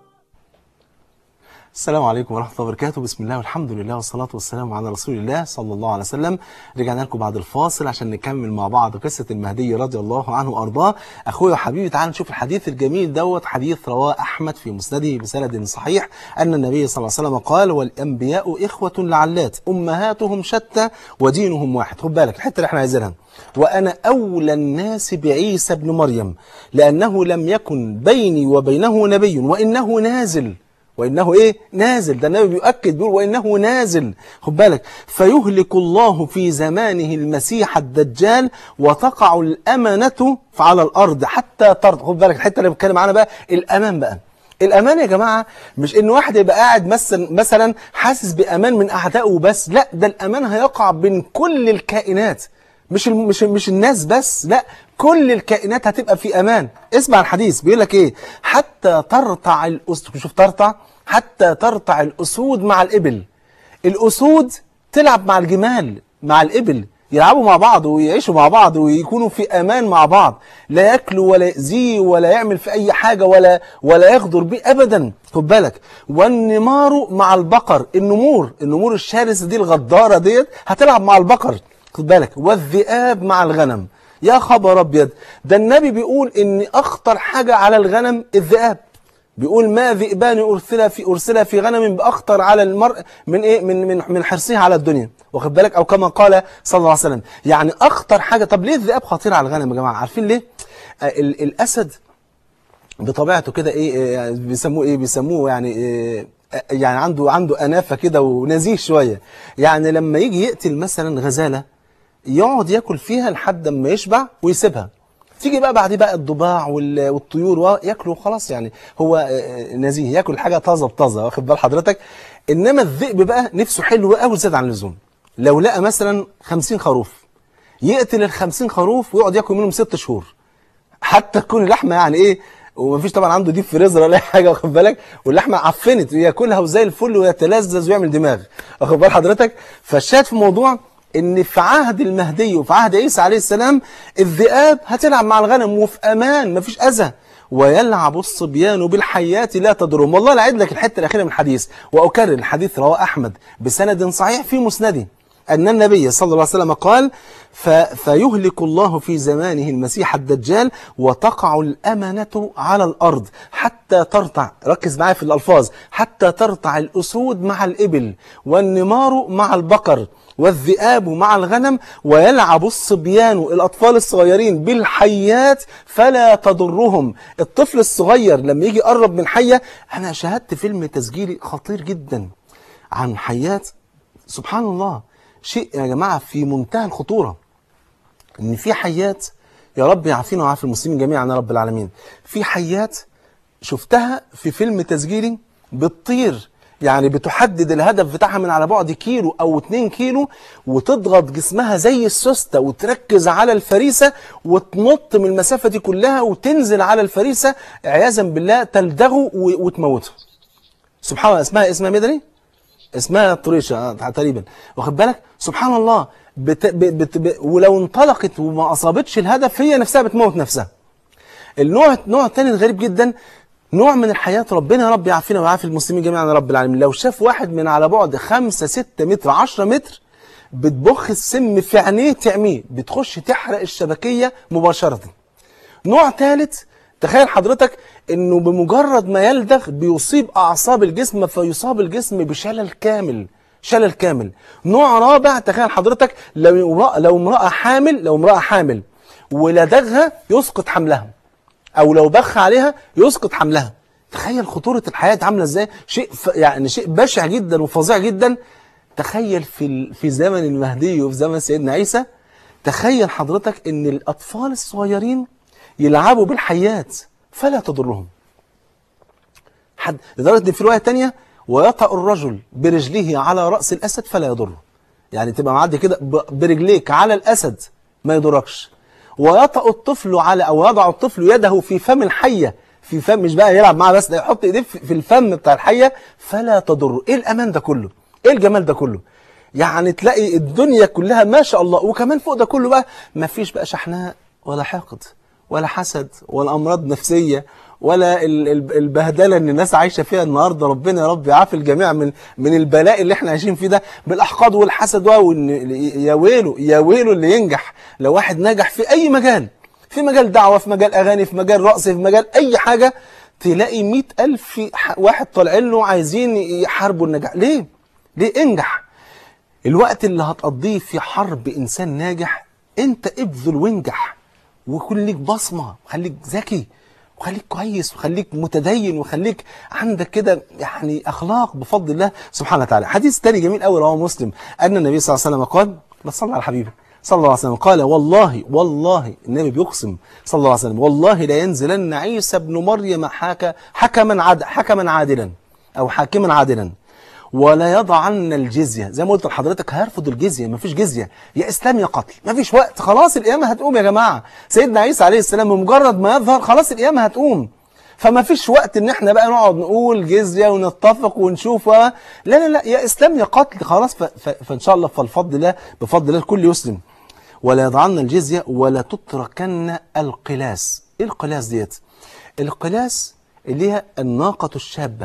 السلام عليكم ورحمة الله وبركاته بسم الله والحمد لله والصلاة والسلام على رسول الله صلى الله عليه وسلم رجعنا لكم بعد الفاصل عشان نكمل مع بعض قصة المهدي رضي الله عنه وأرضاه أخويا وحبيبي تعال نشوف الحديث الجميل دوت حديث رواه أحمد في مسنده بسند صحيح أن النبي صلى الله عليه وسلم قال والأنبياء إخوة لعلات أمهاتهم شتى ودينهم واحد خد بالك الحتة اللي احنا عايزينها وأنا أولى الناس بعيسى ابن مريم لأنه لم يكن بيني وبينه نبي وإنه نازل وإنه إيه نازل ده النبي بيؤكد بيقول وإنه نازل خد بالك فيهلك الله في زمانه المسيح الدجال وتقع الأمانة على الأرض حتى ترضى خد بالك الحتة اللي بتكلم عنها بقى الأمان بقى الأمان يا جماعة مش إن واحد يبقى قاعد مثلا مثلا حاسس بأمان من أعدائه بس لا ده الأمان هيقع بين كل الكائنات مش الم- مش مش الناس بس لا كل الكائنات هتبقى في امان اسمع الحديث بيقول لك ايه حتى ترتع الاسود شوف ترتع حتى ترتع الاسود مع الابل الاسود تلعب مع الجمال مع الابل يلعبوا مع بعض ويعيشوا مع بعض ويكونوا في امان مع بعض لا ياكلوا ولا يأذيه ولا يعمل في اي حاجه ولا ولا يغدر بيه ابدا خد بالك والنمار مع البقر النمور النمور الشرسه دي الغداره ديت هتلعب مع البقر خد بالك والذئاب مع الغنم يا خبر ابيض ده النبي بيقول ان اخطر حاجه على الغنم الذئاب بيقول ما ذئبان ارسلا في ارسلا في غنم باخطر على المرء من ايه من من من حرصها على الدنيا واخد بالك او كما قال صلى الله عليه وسلم يعني اخطر حاجه طب ليه الذئاب خطيره على الغنم يا جماعه عارفين ليه آه ال- الاسد بطبيعته كده ايه إيه، يعني بيسموه ايه بيسموه يعني إيه يعني عنده عنده انافه كده ونزيه شويه يعني لما يجي يقتل مثلا غزاله يقعد ياكل فيها لحد ما يشبع ويسيبها تيجي بقى بعديه بقى الضباع وال- والطيور وياكلوا خلاص يعني هو آه، نزيه ياكل حاجه طازه بطازه واخد بال حضرتك انما الذئب بقى نفسه حلو قوي زاد عن اللزوم لو لقى مثلا 50 خروف يقتل ال 50 خروف ويقعد ياكل منهم ست شهور حتى تكون اللحمه يعني ايه ومفيش طبعا عنده ديب فريزر ولا اي حاجه واخد بالك واللحمه عفنت وياكلها وزي الفل ويتلذذ ويعمل دماغ واخد بال حضرتك فالشاهد في الموضوع ان في عهد المهدي وفي عهد عيسى عليه السلام الذئاب هتلعب مع الغنم وفي امان مفيش اذى ويلعب الصبيان بالحيات لا تضرهم والله لا اعيد لك الحته الاخيره من الحديث واكرر الحديث رواه احمد بسند صحيح في مسنده أن النبي صلى الله عليه وسلم قال ف... فيهلك الله في زمانه المسيح الدجال وتقع الأمنة على الأرض حتى ترتع ركز معايا في الألفاظ حتى ترتع الأسود مع الإبل والنمار مع البقر والذئاب مع الغنم ويلعب الصبيان الأطفال الصغيرين بالحيات فلا تضرهم الطفل الصغير لما يجي يقرب من حية أنا شاهدت فيلم تسجيلي خطير جدا عن حيات سبحان الله شيء يا جماعة في منتهى الخطورة ان في حيات يا رب يعافينا ويعافي المسلمين جميعا يا رب العالمين في حيات شفتها في فيلم تسجيلي بتطير يعني بتحدد الهدف بتاعها من على بعد كيلو او 2 كيلو وتضغط جسمها زي السوسته وتركز على الفريسه وتنط من المسافه دي كلها وتنزل على الفريسه عياذا بالله تلدغه و- وتموته. سبحان الله اسمها اسمها مدني؟ اسمها طريشه آه، تقريبا واخد بالك؟ سبحان الله بت ب بت ب ولو انطلقت وما اصابتش الهدف هي نفسها بتموت نفسها. النوع نوع تاني غريب جدا نوع من الحياة ربنا يا رب يعافينا ويعافي المسلمين جميعا يا رب العالمين لو شاف واحد من على بعد 5 6 متر 10 متر بتبخ السم في عينيه تعميه بتخش تحرق الشبكية مباشرة نوع ثالث تخيل حضرتك انه بمجرد ما يلدغ بيصيب اعصاب الجسم فيصاب الجسم بشلل كامل شلل كامل نوع رابع تخيل حضرتك لو امرأة لو امرأة حامل لو امرأة حامل ولدغها يسقط حملها او لو بخ عليها يسقط حملها تخيل خطورة الحياة عاملة ازاي شيء ف... يعني شيء بشع جدا وفظيع جدا تخيل في ال... في زمن المهدي وفي زمن سيدنا عيسى تخيل حضرتك ان الاطفال الصغيرين يلعبوا بالحيات فلا تضرهم حد لدرجة ان في رواية تانية ويطأ الرجل برجله على رأس الأسد فلا يضره يعني تبقى معدي كده ب- برجليك على الأسد ما يضركش ويطأ الطفل على أو يضع الطفل يده في فم الحية في فم مش بقى يلعب معاه بس ده يحط ايديه في في الفم بتاع الحية فلا تضره ايه الأمان ده كله ايه الجمال ده كله يعني تلاقي الدنيا كلها ما شاء الله وكمان فوق ده كله بقى ما فيش بقى شحناء ولا حقد ولا حسد ولا امراض نفسيه ولا ال- ال- البهدله اللي الناس عايشه فيها النهارده ربنا يا رب يعافي الجميع من من البلاء اللي احنا عايشين فيه ده بالاحقاد والحسد وإن يا ويله يا ويله اللي ينجح لو واحد نجح في اي مجال في مجال دعوه في مجال اغاني في مجال رقص في مجال اي حاجه تلاقي مئة ألف ح- واحد طالعين له عايزين يحاربوا النجاح ليه؟ ليه انجح الوقت اللي هتقضيه في حرب انسان ناجح انت ابذل وانجح وكن ليك بصمه خليك ذكي وخليك كويس وخليك متدين وخليك عندك كده يعني اخلاق بفضل الله سبحانه وتعالى حديث تاني جميل قوي رواه مسلم ان النبي صلى الله عليه وسلم قال بس صلى على حبيبي صلى الله عليه وسلم قال والله والله النبي بيقسم صلى الله عليه وسلم والله لا ينزلن عيسى ابن مريم حك حكما عد حكما عادلا او حاكما عادلا ولا يضعن الجزية زي ما قلت لحضرتك هيرفض الجزية مفيش جزية يا إسلام يا قتل مفيش وقت خلاص القيامة هتقوم يا جماعة سيدنا عيسى عليه السلام بمجرد ما يظهر خلاص القيامة هتقوم فما فيش وقت ان احنا بقى نقعد نقول جزية ونتفق ونشوف و... لا لا لا يا إسلام يا قتل خلاص ف... ف... فإن شاء الله فالفضل الله بفضل الله الكل يسلم ولا يضعن الجزية ولا تتركن القلاس ايه القلاس ديت القلاس اللي هي الناقة الشابة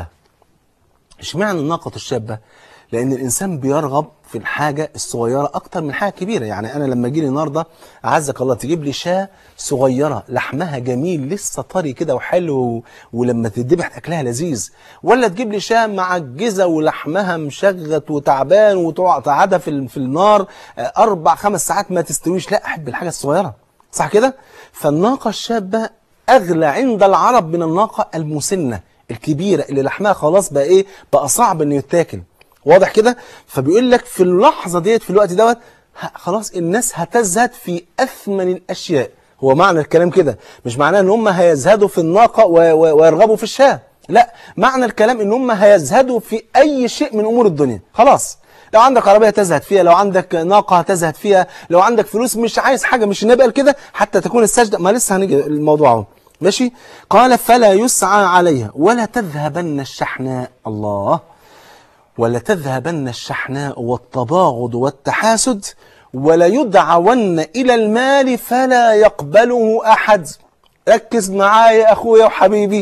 اشمعنى الناقة الشابة؟ لأن الإنسان بيرغب في الحاجة الصغيرة أكتر من حاجة كبيرة، يعني أنا لما أجي لي النهاردة أعزك الله تجيب لي شاة صغيرة لحمها جميل لسه طري كده وحلو ولما تذبح أكلها لذيذ، ولا تجيب لي شاة معجزة ولحمها مشغت وتعبان وتقعدها في ال- في النار آه، أربع خمس ساعات ما تستويش، لا أحب الحاجة الصغيرة، صح كده؟ فالناقة الشابة أغلى عند العرب من الناقة المسنة الكبيرة اللي لحمها خلاص بقى إيه بقى صعب إنه يتاكل واضح كده فبيقول لك في اللحظة ديت في الوقت دوت ه- خلاص الناس هتزهد في أثمن الأشياء هو معنى الكلام كده مش معناه إن هم هيزهدوا في الناقة و- و- ويرغبوا في الشاة لا معنى الكلام إن هم هيزهدوا في أي شيء من أمور الدنيا خلاص لو عندك عربية تزهد فيها لو عندك ناقة هتزهد فيها لو عندك فلوس مش عايز حاجة مش النبي قال كده حتى تكون السجدة ما لسه هنيجي الموضوع اهو ماشي قال فلا يسعى عليها ولا تذهبن الشحناء الله ولا تذهبن الشحناء والتباغض والتحاسد ولا يدعون إلى المال فلا يقبله أحد ركز معايا يا أخويا وحبيبي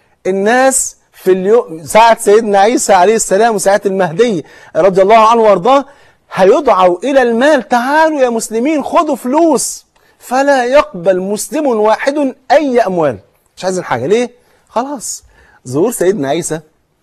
الناس في اليوم ساعة سيدنا عيسى عليه السلام وساعة المهدي رضي الله عنه وارضاه هيدعوا إلى المال تعالوا يا مسلمين خدوا فلوس فلا يقبل مسلم واحد أي أموال مش عايزين حاجة ليه؟ خلاص ظهور سيدنا عيسى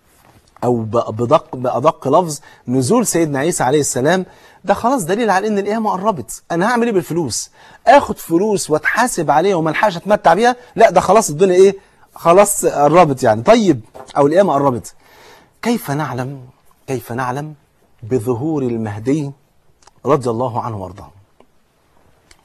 او ب- بدق بادق لفظ نزول سيدنا عيسى عليه السلام ده خلاص دليل على ان القيامه قربت انا هعمل ايه بالفلوس اخد فلوس واتحاسب عليها وما الحقش اتمتع بيها لا ده خلاص الدنيا ايه خلاص قربت يعني طيب او القيامه قربت كيف نعلم كيف نعلم بظهور المهدي رضي الله عنه وارضاه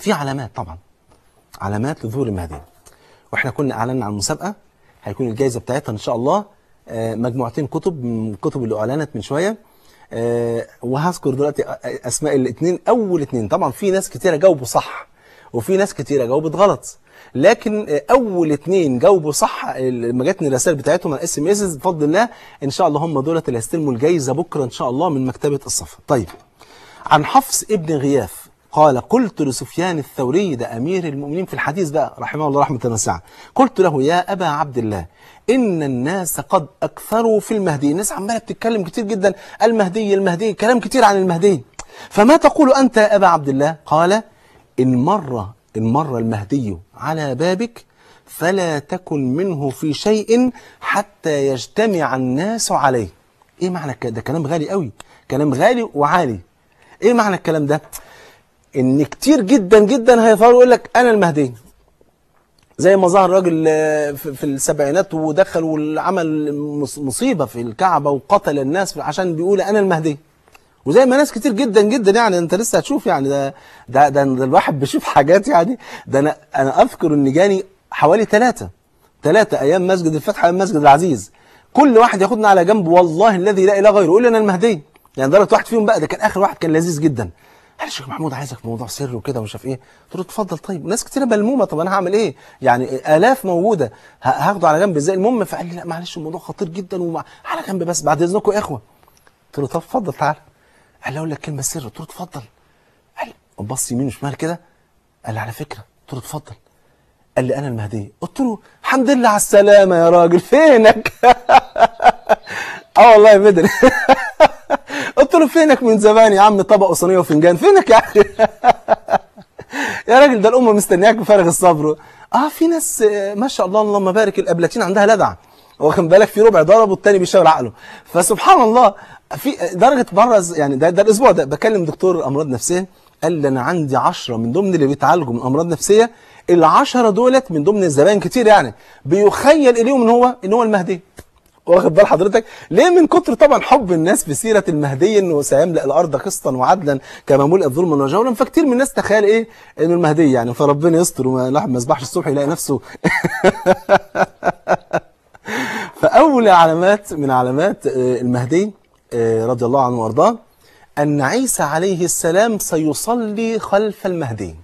في علامات طبعا علامات لظهور المهدي واحنا كنا اعلنا عن مسابقه هيكون الجائزه بتاعتها ان شاء الله آه، مجموعتين كتب من الكتب اللي اعلنت من شويه آه، وهذكر دلوقتي أ- اسماء الاثنين اول اثنين طبعا في ناس كتيره جاوبوا صح وفي ناس كتيره جاوبت غلط لكن آه، اول اثنين جاوبوا صح لما جاتني الرسائل بتاعتهم على اس ام اس بفضل الله ان شاء الله هم دولت اللي هيستلموا الجائزه بكره ان شاء الله من مكتبه الصفا طيب عن حفص ابن غياث قال قلت لسفيان الثوري ده أمير المؤمنين في الحديث بقى رحمه الله رحمة واسعة قلت له يا أبا عبد الله إن الناس قد أكثروا في المهدي الناس عمالة بتتكلم كتير جدا المهدي المهدي كلام كتير عن المهدي فما تقول أنت يا أبا عبد الله قال إن مر إن مر المهدي على بابك فلا تكن منه في شيء حتى يجتمع الناس عليه ايه معنى الك- ده كلام غالي قوي كلام غالي وعالي ايه معنى الكلام ده ان كتير جدا جدا هيظهروا يقول لك انا المهدي زي ما ظهر راجل آه، في في السبعينات ودخل وعمل مص- مصيبه في الكعبه وقتل الناس عشان بيقول انا المهدي وزي ما ناس كتير جدا جدا يعني انت لسه هتشوف يعني ده ده ده, ده الواحد بيشوف حاجات يعني ده انا انا اذكر ان جاني حوالي ثلاثه ثلاثه ايام مسجد الفتح ايام مسجد العزيز كل واحد ياخدنا على جنب والله الذي لا اله غيره يقول لي انا المهدي يعني درجه واحد فيهم بقى ده كان اخر واحد كان لذيذ جدا قال الشيخ محمود عايزك في موضوع سر وكده ومش عارف ايه قلت له اتفضل طيب ناس كتير ملمومه طب انا هعمل ايه يعني الاف موجوده ه- هاخده على جنب ازاي المهم فقال لي لا معلش الموضوع خطير جدا ومع... على جنب بس بعد اذنكم يا اخوه قلت له طب اتفضل تعالى قال لي اقول لك كلمه سر قلت له اتفضل قال لي بص يمين وشمال كده قال لي على فكره قلت له اتفضل قال لي انا المهدي قلت له الحمد لله على السلامه يا راجل فينك اه والله يا بدر قلت له فينك من زمان يا عم طبق وصينيه وفنجان فينك يا اخي يا راجل ده الامه مستنياك بفارغ الصبر اه في ناس آه، ما شاء الله اللهم بارك الابلاتين عندها لدع واخد بالك في ربع ضرب والتاني بيشاور عقله فسبحان الله في درجه مره ز- يعني ده, ده الاسبوع ده بكلم دكتور امراض نفسيه قال لي انا عندي 10 من ضمن اللي بيتعالجوا من امراض نفسيه العشرة دولت من ضمن الزبائن كتير يعني بيخيل اليهم ان هو ان هو المهدي واخد بال حضرتك ليه من كتر طبعا حب الناس بسيره المهدي انه سيملا الارض قسطا وعدلا كما ملئت ظلما وجورا فكتير من الناس تخيل ايه انه المهدي يعني فربنا يستر وما الواحد ما يصبحش الصبح يلاقي نفسه فاول علامات من علامات آه، المهدي آه، رضي الله عنه وارضاه ان عيسى عليه السلام سيصلي خلف المهدي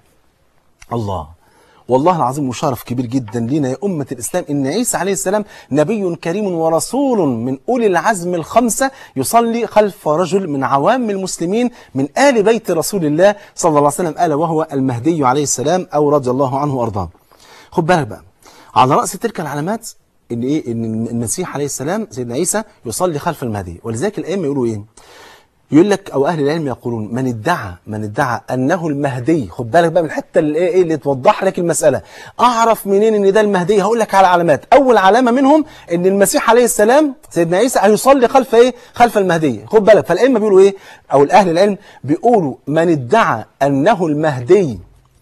الله والله العظيم وشرف كبير جدا لنا يا أمة الإسلام إن عيسى عليه السلام نبي كريم ورسول من أولي العزم الخمسة يصلي خلف رجل من عوام المسلمين من آل بيت رسول الله صلى الله عليه وسلم ألا وهو المهدي عليه السلام أو رضي الله عنه وأرضاه خد بالك بقى على رأس تلك العلامات ان ايه ان المسيح عليه السلام سيدنا عيسى يصلي خلف المهدي ولذلك الائمه يقولوا ايه يقول لك او اهل العلم يقولون من ادعى من ادعى انه المهدي خد بالك بقى من الحته اللي ايه إيه اللي توضح لك المساله اعرف منين ان ده المهدي هقول لك على علامات اول علامه منهم ان المسيح عليه السلام سيدنا عيسى هيصلي خلف ايه خلف المهدي خد بالك فالائمه بيقولوا ايه او الاهل العلم بيقولوا من ادعى انه المهدي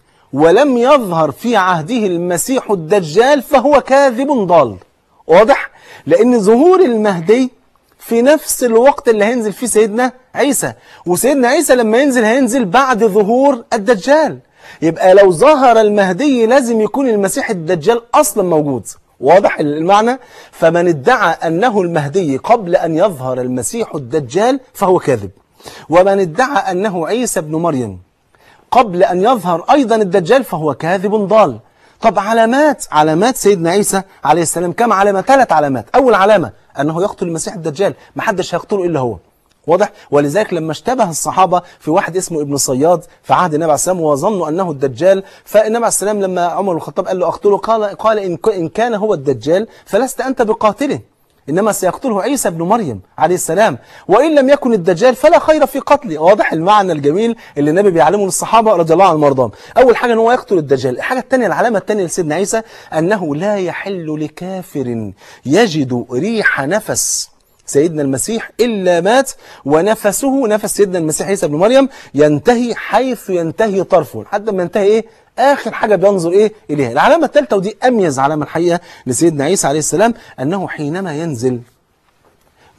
ولم يظهر في عهده المسيح الدجال فهو كاذب ضال واضح لان ظهور المهدي في نفس الوقت اللي هينزل فيه سيدنا عيسى وسيدنا عيسى لما ينزل هينزل بعد ظهور الدجال يبقى لو ظهر المهدي لازم يكون المسيح الدجال اصلا موجود واضح المعنى فمن ادعى انه المهدي قبل ان يظهر المسيح الدجال فهو كاذب ومن ادعى انه عيسى ابن مريم قبل أن يظهر أيضا الدجال فهو كاذب ضال طب علامات علامات سيدنا عيسى عليه السلام كم علامة ثلاث علامات أول علامة أنه يقتل المسيح الدجال ما حدش هيقتله إلا هو واضح ولذلك لما اشتبه الصحابة في واحد اسمه ابن صياد في عهد النبي عليه السلام وظنوا أنه الدجال فالنبي عليه السلام لما عمر بن الخطاب قال له أقتله قال, قال إن, ك- إن كان هو الدجال فلست أنت بقاتله إنما سيقتله عيسى ابن مريم عليه السلام وإن لم يكن الدجال فلا خير في قتله واضح المعنى الجميل اللي النبي بيعلمه للصحابة رضي الله عنهم وارضاهم أول حاجة أن هو يقتل الدجال الحاجة الثانية العلامة الثانية لسيدنا عيسى أنه لا يحل لكافر يجد ريح نفس سيدنا المسيح إلا مات ونفسه نفس سيدنا المسيح عيسى ابن مريم ينتهي حيث ينتهي طرفه لحد ما ينتهي إيه آخر حاجة بينظر إيه إليها العلامة الثالثة ودي أميز علامة الحقيقة لسيدنا عيسى عليه السلام أنه حينما ينزل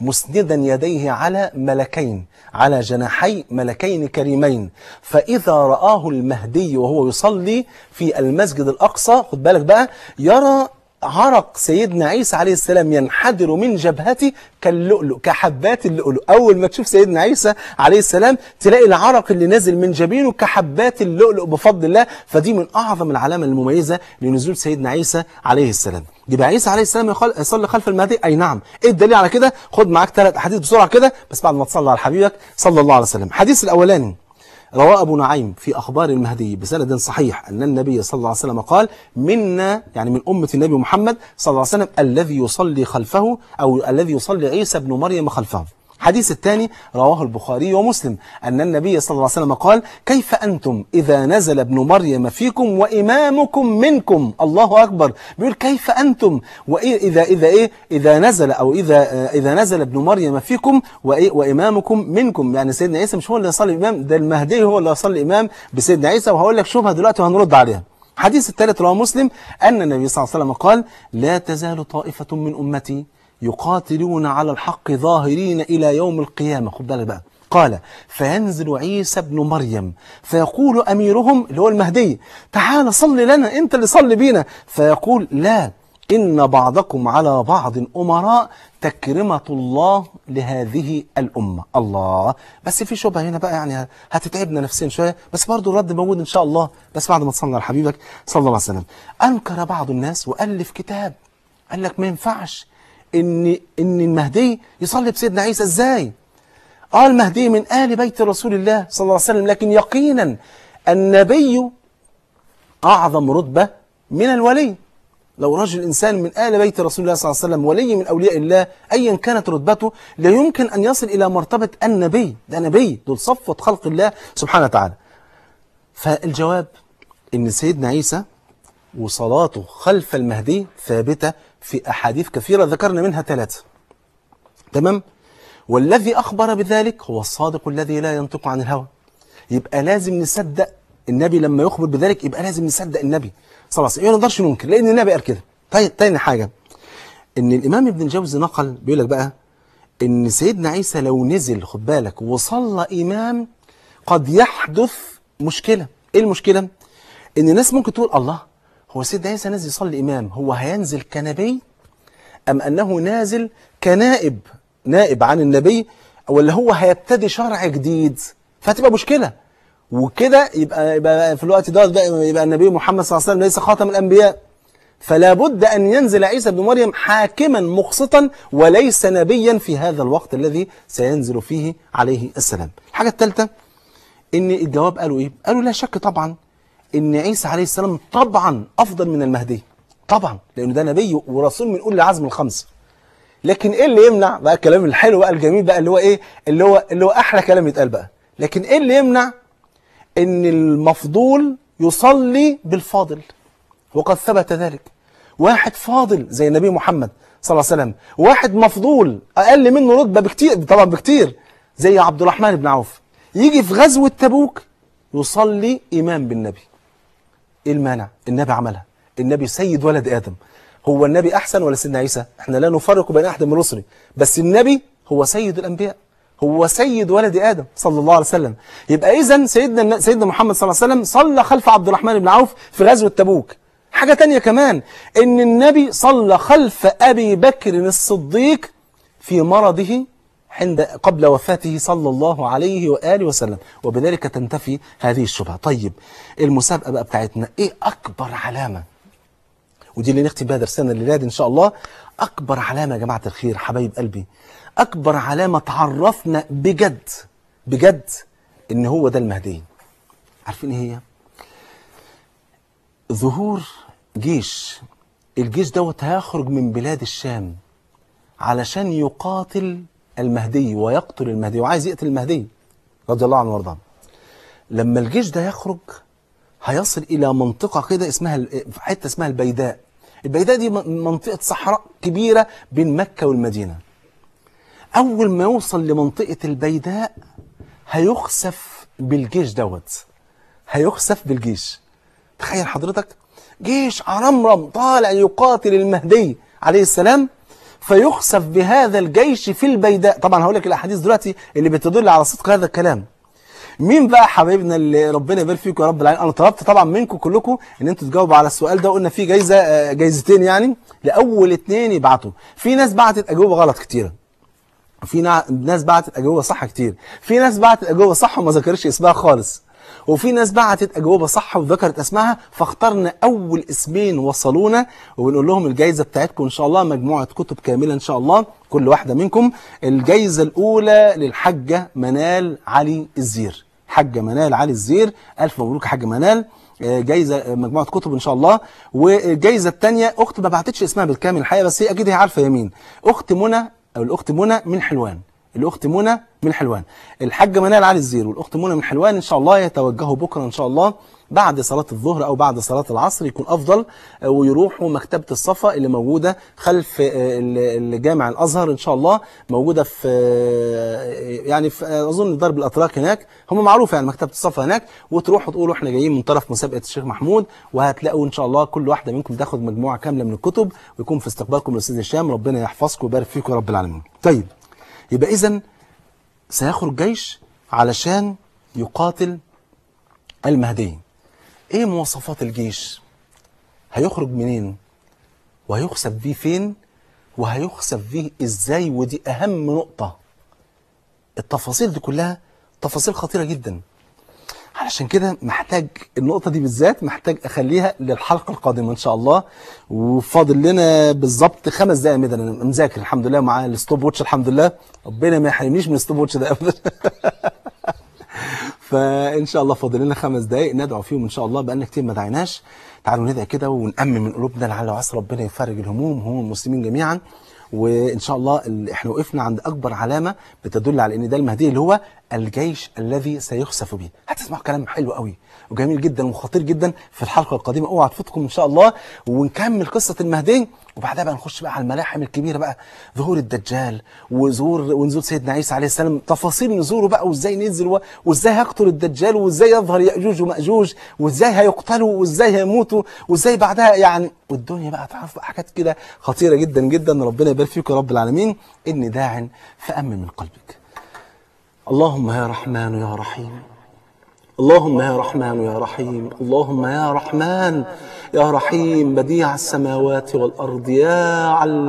مسندا يديه على ملكين على جناحي ملكين كريمين فإذا رآه المهدي وهو يصلي في المسجد الأقصى خد بالك بقى يرى عرق سيدنا عيسى عليه السلام ينحدر من جبهته كاللؤلؤ كحبات اللؤلؤ اول ما تشوف سيدنا عيسى عليه السلام تلاقي العرق اللي نازل من جبينه كحبات اللؤلؤ بفضل الله فدي من اعظم العلامه المميزه لنزول سيدنا عيسى عليه السلام يبقى عيسى عليه السلام يخل- يصلي خلف المهدي اي نعم ايه الدليل على كده خد معاك ثلاث احاديث بسرعه كده بس بعد ما تصلي على حبيبك صلى الله عليه وسلم الحديث الاولاني روى أبو نعيم في أخبار المهدي بسند صحيح أن النبي صلى الله عليه وسلم قال منا يعني من أمة النبي محمد صلى الله عليه وسلم الذي يصلي خلفه أو الذي يصلي عيسى بن مريم خلفه الحديث الثاني رواه البخاري ومسلم أن النبي صلى الله عليه وسلم قال كيف أنتم إذا نزل ابن مريم فيكم وإمامكم منكم الله أكبر بيقول كيف أنتم وإذا إذا إيه إذا نزل أو إذا إذا نزل ابن مريم فيكم وإيه وإمامكم منكم يعني سيدنا عيسى مش هو اللي يصلي إمام ده المهدي هو اللي يصلي إمام بسيدنا عيسى وهقول لك شوفها دلوقتي وهنرد عليها الحديث الثالث رواه مسلم أن النبي صلى الله عليه وسلم قال لا تزال طائفة من أمتي يقاتلون على الحق ظاهرين إلى يوم القيامة خد بالك بقى قال فينزل عيسى ابن مريم فيقول أميرهم اللي هو المهدي تعال صل لنا أنت اللي صل بينا فيقول لا إن بعضكم على بعض أمراء تكرمة الله لهذه الأمة الله بس في شبهة هنا بقى يعني هتتعبنا نفسيا شوية بس برضو الرد موجود إن شاء الله بس بعد ما تصلي على حبيبك صلى الله عليه وسلم أنكر بعض الناس وألف كتاب قال لك ما ينفعش إن إن المهدي يصلي بسيدنا عيسى إزاي؟ آه المهدي من آل بيت رسول الله صلى الله عليه وسلم لكن يقينا النبي أعظم رتبة من الولي لو رجل إنسان من آل بيت رسول الله صلى الله عليه وسلم ولي من أولياء الله أيا كانت رتبته لا يمكن أن يصل إلى مرتبة النبي ده نبي دول صفوة خلق الله سبحانه وتعالى فالجواب إن سيدنا عيسى وصلاته خلف المهدي ثابتة في أحاديث كثيرة ذكرنا منها ثلاثة تمام والذي أخبر بذلك هو الصادق الذي لا ينطق عن الهوى يبقى لازم نصدق النبي لما يخبر بذلك يبقى لازم نصدق النبي صلى الله عليه وسلم ما نقدرش ننكر لأن النبي قال كده طيب تاني حاجة إن الإمام ابن الجوزي نقل بيقول لك بقى إن سيدنا عيسى لو نزل خد بالك وصلى إمام قد يحدث مشكلة إيه المشكلة؟ إن الناس ممكن تقول الله هو سيدنا عيسى نازل يصلي إمام هو هينزل كنبي أم أنه نازل كنائب نائب عن النبي ولا هو هيبتدي شرع جديد فهتبقى مشكلة وكده يبقى, يبقى في الوقت ده بقى يبقى النبي محمد صلى الله عليه وسلم ليس خاتم الأنبياء فلا بد أن ينزل عيسى بن مريم حاكما مقسطا وليس نبيا في هذا الوقت الذي سينزل فيه عليه السلام الحاجة الثالثة ان الجواب قالوا ايه قالوا لا شك طبعا ان عيسى عليه السلام طبعا افضل من المهدي طبعا لانه ده نبي ورسول من اولي العزم الخمسه لكن ايه اللي يمنع بقى الكلام الحلو بقى الجميل بقى اللي هو ايه اللي هو اللي هو احلى كلام يتقال بقى لكن ايه اللي يمنع ان المفضول يصلي بالفاضل وقد ثبت ذلك واحد فاضل زي النبي محمد صلى الله عليه وسلم واحد مفضول اقل منه رتبه بكتير طبعا بكتير زي عبد الرحمن بن عوف يجي في غزوه تبوك يصلي امام بالنبي ايه المانع النبي عملها النبي سيد ولد ادم هو النبي احسن ولا سيدنا عيسى احنا لا نفرق بين احد من رسله بس النبي هو سيد الانبياء هو سيد ولد ادم صلى الله عليه وسلم يبقى اذا سيدنا سيدنا محمد صلى الله عليه وسلم صلى خلف عبد الرحمن بن عوف في غزوه تبوك حاجه تانية كمان ان النبي صلى خلف ابي بكر الصديق في مرضه عند قبل وفاته صلى الله عليه واله وسلم وبذلك تنتفي هذه الشبهه طيب المسابقه بقى بتاعتنا ايه اكبر علامه ودي اللي نختم بها درسنا الليله دي ان شاء الله اكبر علامه يا جماعه الخير حبايب قلبي اكبر علامه تعرفنا بجد بجد ان هو ده المهدي عارفين ايه هي ظهور جيش الجيش دوت هيخرج من بلاد الشام علشان يقاتل المهدي ويقتل المهدي وعايز يقتل المهدي رضي الله عنه وارضاه لما الجيش ده يخرج هيصل الى منطقه كده اسمها ال- حته اسمها البيداء البيداء دي م- منطقه صحراء كبيره بين مكه والمدينه اول ما يوصل لمنطقه البيداء هيخسف بالجيش دوت هيخسف بالجيش تخيل حضرتك جيش عرمرم طالع يقاتل المهدي عليه السلام فيخسف بهذا الجيش في البيداء طبعا هقول لك الاحاديث دلوقتي اللي بتدل على صدق هذا الكلام مين بقى حبايبنا اللي ربنا يبارك فيكم يا رب العالمين انا طلبت طبعا منكم كلكم ان انتوا تجاوبوا على السؤال ده وقلنا في جايزه آه، جايزتين يعني لاول اتنين يبعتوا في ناس بعتت اجوبه غلط كتيره في نع- ناس بعتت اجوبه صح كتير في ناس بعتت اجوبه صح وما ذكرش اسمها خالص وفي ناس بعتت اجوبه صح وذكرت اسمها فاخترنا اول اسمين وصلونا وبنقول لهم الجائزه بتاعتكم ان شاء الله مجموعه كتب كامله ان شاء الله كل واحده منكم الجائزه الاولى للحاجه منال علي الزير حاجه منال علي الزير الف مبروك يا حاجه منال آه، جايزه آه، مجموعه كتب ان شاء الله والجايزه الثانيه اخت ما بعتتش اسمها بالكامل الحقيقه بس هي اكيد هي عارفه يمين اخت منى او الاخت منى من حلوان الاخت منى من حلوان الحاجه منال علي الزير والاخت منى من حلوان ان شاء الله يتوجهوا بكره ان شاء الله بعد صلاه الظهر او بعد صلاه العصر يكون افضل آه، ويروحوا مكتبه الصفا اللي موجوده خلف آه، ال- الجامع الازهر ان شاء الله موجوده في آه، يعني في آه، اظن درب الاتراك هناك هم معروف يعني مكتبه الصفا هناك وتروحوا تقولوا احنا جايين من طرف مسابقه الشيخ محمود وهتلاقوا ان شاء الله كل واحده منكم تاخد مجموعه كامله من الكتب ويكون في استقبالكم الاستاذ هشام ربنا يحفظكم ويبارك فيكم يا رب العالمين طيب يبقى اذا سيخرج جيش علشان يقاتل المهدي ايه مواصفات الجيش هيخرج منين وهيخسف بيه فين وهيخسف بيه ازاي ودي اهم نقطة التفاصيل دي كلها تفاصيل خطيرة جدا علشان كده محتاج النقطة دي بالذات محتاج أخليها للحلقة القادمة إن شاء الله وفاضل لنا بالظبط خمس دقايق مدى أنا مذاكر الحمد لله مع الستوب ووتش الحمد لله ربنا ما يحرمنيش من الستوب ووتش ده أبدا فان شاء الله فاضل لنا خمس دقائق ندعو فيهم ان شاء الله بقالنا كتير ما دعيناش تعالوا ندعي كده ونأمن من قلوبنا لعل وعسى ربنا يفرج الهموم هموم المسلمين جميعا وان شاء الله ال- احنا وقفنا عند اكبر علامه بتدل على ان ده المهدي اللي هو الجيش الذي سيخسف به هتسمعوا كلام حلو قوي وجميل جدا وخطير جدا في الحلقه القادمه اوعى تفوتكم ان شاء الله ونكمل قصه المهدي وبعدها بقى نخش بقى على الملاحم الكبيره بقى ظهور الدجال وظهور ونزول سيدنا عيسى عليه السلام تفاصيل نزوله بقى وازاي ننزل و- وازاي هيقتل الدجال وازاي يظهر ياجوج وماجوج وازاي هيقتلوا وازاي هيموتوا وازاي بعدها يعني والدنيا بقى تعرف بقى حاجات كده خطيره جدا جدا ربنا يبارك فيكم يا رب العالمين اني داع فامن من قلبك اللهم يا رحمن يا رحيم اللهم يا رحمن يا رحيم اللهم يا رحمن يا رحيم بديع السماوات والأرض يا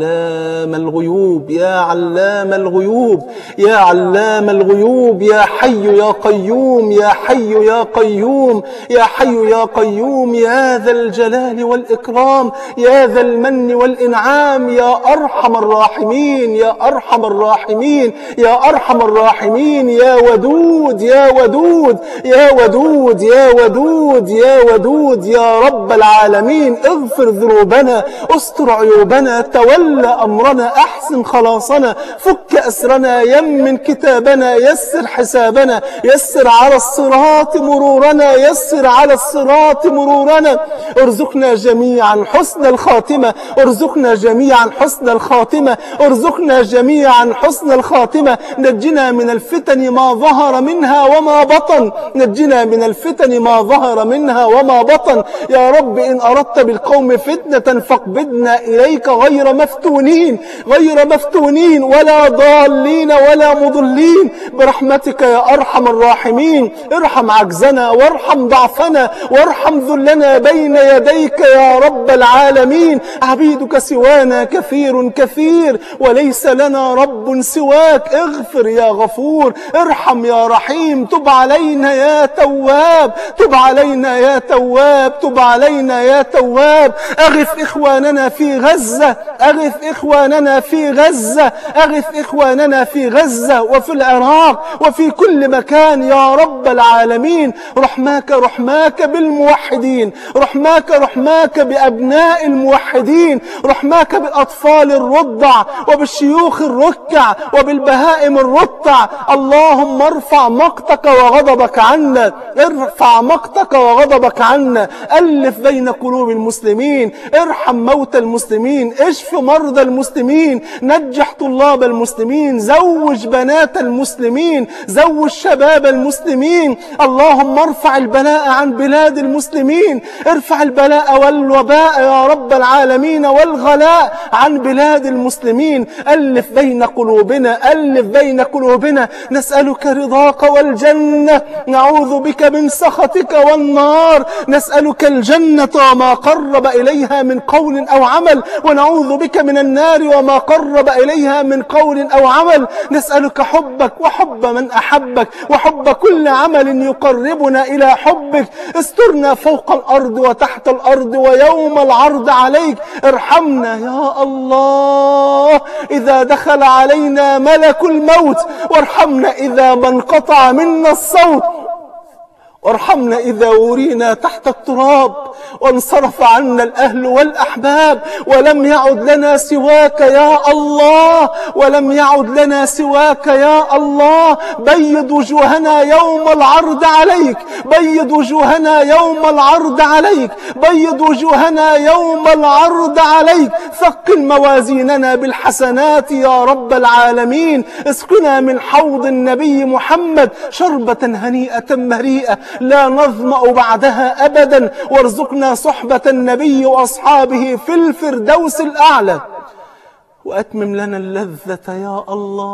علام الغيوب يا علام الغيوب يا علام الغيوب يا حي يا قيوم يا حي يا قيوم يا حي يا قيوم يا ذا الجلال والإكرام يا ذا المن والإنعام يا أرحم الراحمين يا أرحم الراحمين يا أرحم الراحمين يا ودود يا ودود يا ودود يا ودود يا ودود يا رب العالمين اغفر ذنوبنا استر عيوبنا تولى أمرنا أحسن خلاصنا فك أسرنا يمن كتابنا يسر حسابنا يسر على الصراط مرورنا يسر على الصراط مرورنا ارزقنا جميعا حسن الخاتمة ارزقنا جميعا حسن الخاتمة ارزقنا جميعا حسن الخاتمة نجنا من الفتن ما ظهر منها وما بطن نجنا من الفتن ما ظهر منها وما بطن يا رب إن أردت بالقوم فتنة فاقبضنا إليك غير مفتونين غير مفتونين ولا ضالين ولا مضلين برحمتك يا أرحم الراحمين ارحم عجزنا وارحم ضعفنا وارحم ذلنا بين يديك يا رب العالمين عبيدك سوانا كثير كثير وليس لنا رب سواك اغفر يا غفور ارحم يا رحيم تب علينا يا تواب تب علينا يا تواب تب علينا يا تواب اغث اخواننا في غزة اغث اخواننا في غزة اغث اخواننا في غزة وفي العراق وفي كل مكان يا رب العالمين رحماك رحماك بالموحدين رحماك رحماك بأبناء الموحدين رحماك بالأطفال الرضع وبالشيوخ الركع وبالبهائم الرتع اللهم ارفع مقتك وغضبك عنا عنا ارفع مقتك وغضبك عنا ألف بين قلوب المسلمين ارحم موتى المسلمين اشف مرضى المسلمين نجح طلاب المسلمين زوج بنات المسلمين زوج شباب المسلمين اللهم ارفع البلاء عن بلاد المسلمين ارفع البلاء والوباء يا رب العالمين والغلاء عن بلاد المسلمين ألف بين قلوبنا ألف بين قلوبنا نسألك رضاك والجنة نعوذ بك من سخطك والنار نسألك الجنة وما قرب إليها من قول أو عمل ونعوذ بك من النار وما قرب إليها من قول أو عمل نسألك حبك وحب من أحبك وحب كل عمل يقربنا إلى حبك استرنا فوق الأرض وتحت الأرض ويوم العرض عليك ارحمنا يا الله إذا دخل علينا ملك الموت وارحمنا إذا ما انقطع منا الصوت وارحمنا إذا ورينا تحت التراب وانصرف عنا الأهل والأحباب ولم يعد لنا سواك يا الله ولم يعد لنا سواك يا الله بيض وجوهنا يوم العرض عليك بيض وجوهنا يوم العرض عليك بيض وجوهنا يوم العرض عليك ثقل موازيننا بالحسنات يا رب العالمين اسقنا من حوض النبي محمد شربة هنيئة مريئة لا نظمأ بعدها أبدا وارزقنا صحبة النبي وأصحابه في الفردوس الأعلى وأتمم لنا اللذة يا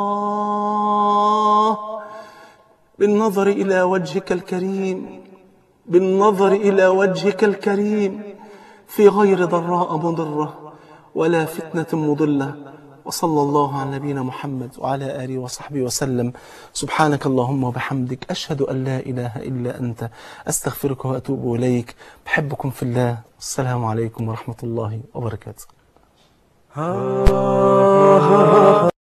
الله بالنظر إلى وجهك الكريم بالنظر إلى وجهك الكريم في غير ضراء مضرة ولا فتنة مضلة وصلى الله على نبينا محمد وعلى آله وصحبه وسلم سبحانك اللهم وبحمدك أشهد أن لا إله إلا أنت أستغفرك وأتوب إليك بحبكم في الله السلام عليكم ورحمة الله وبركاته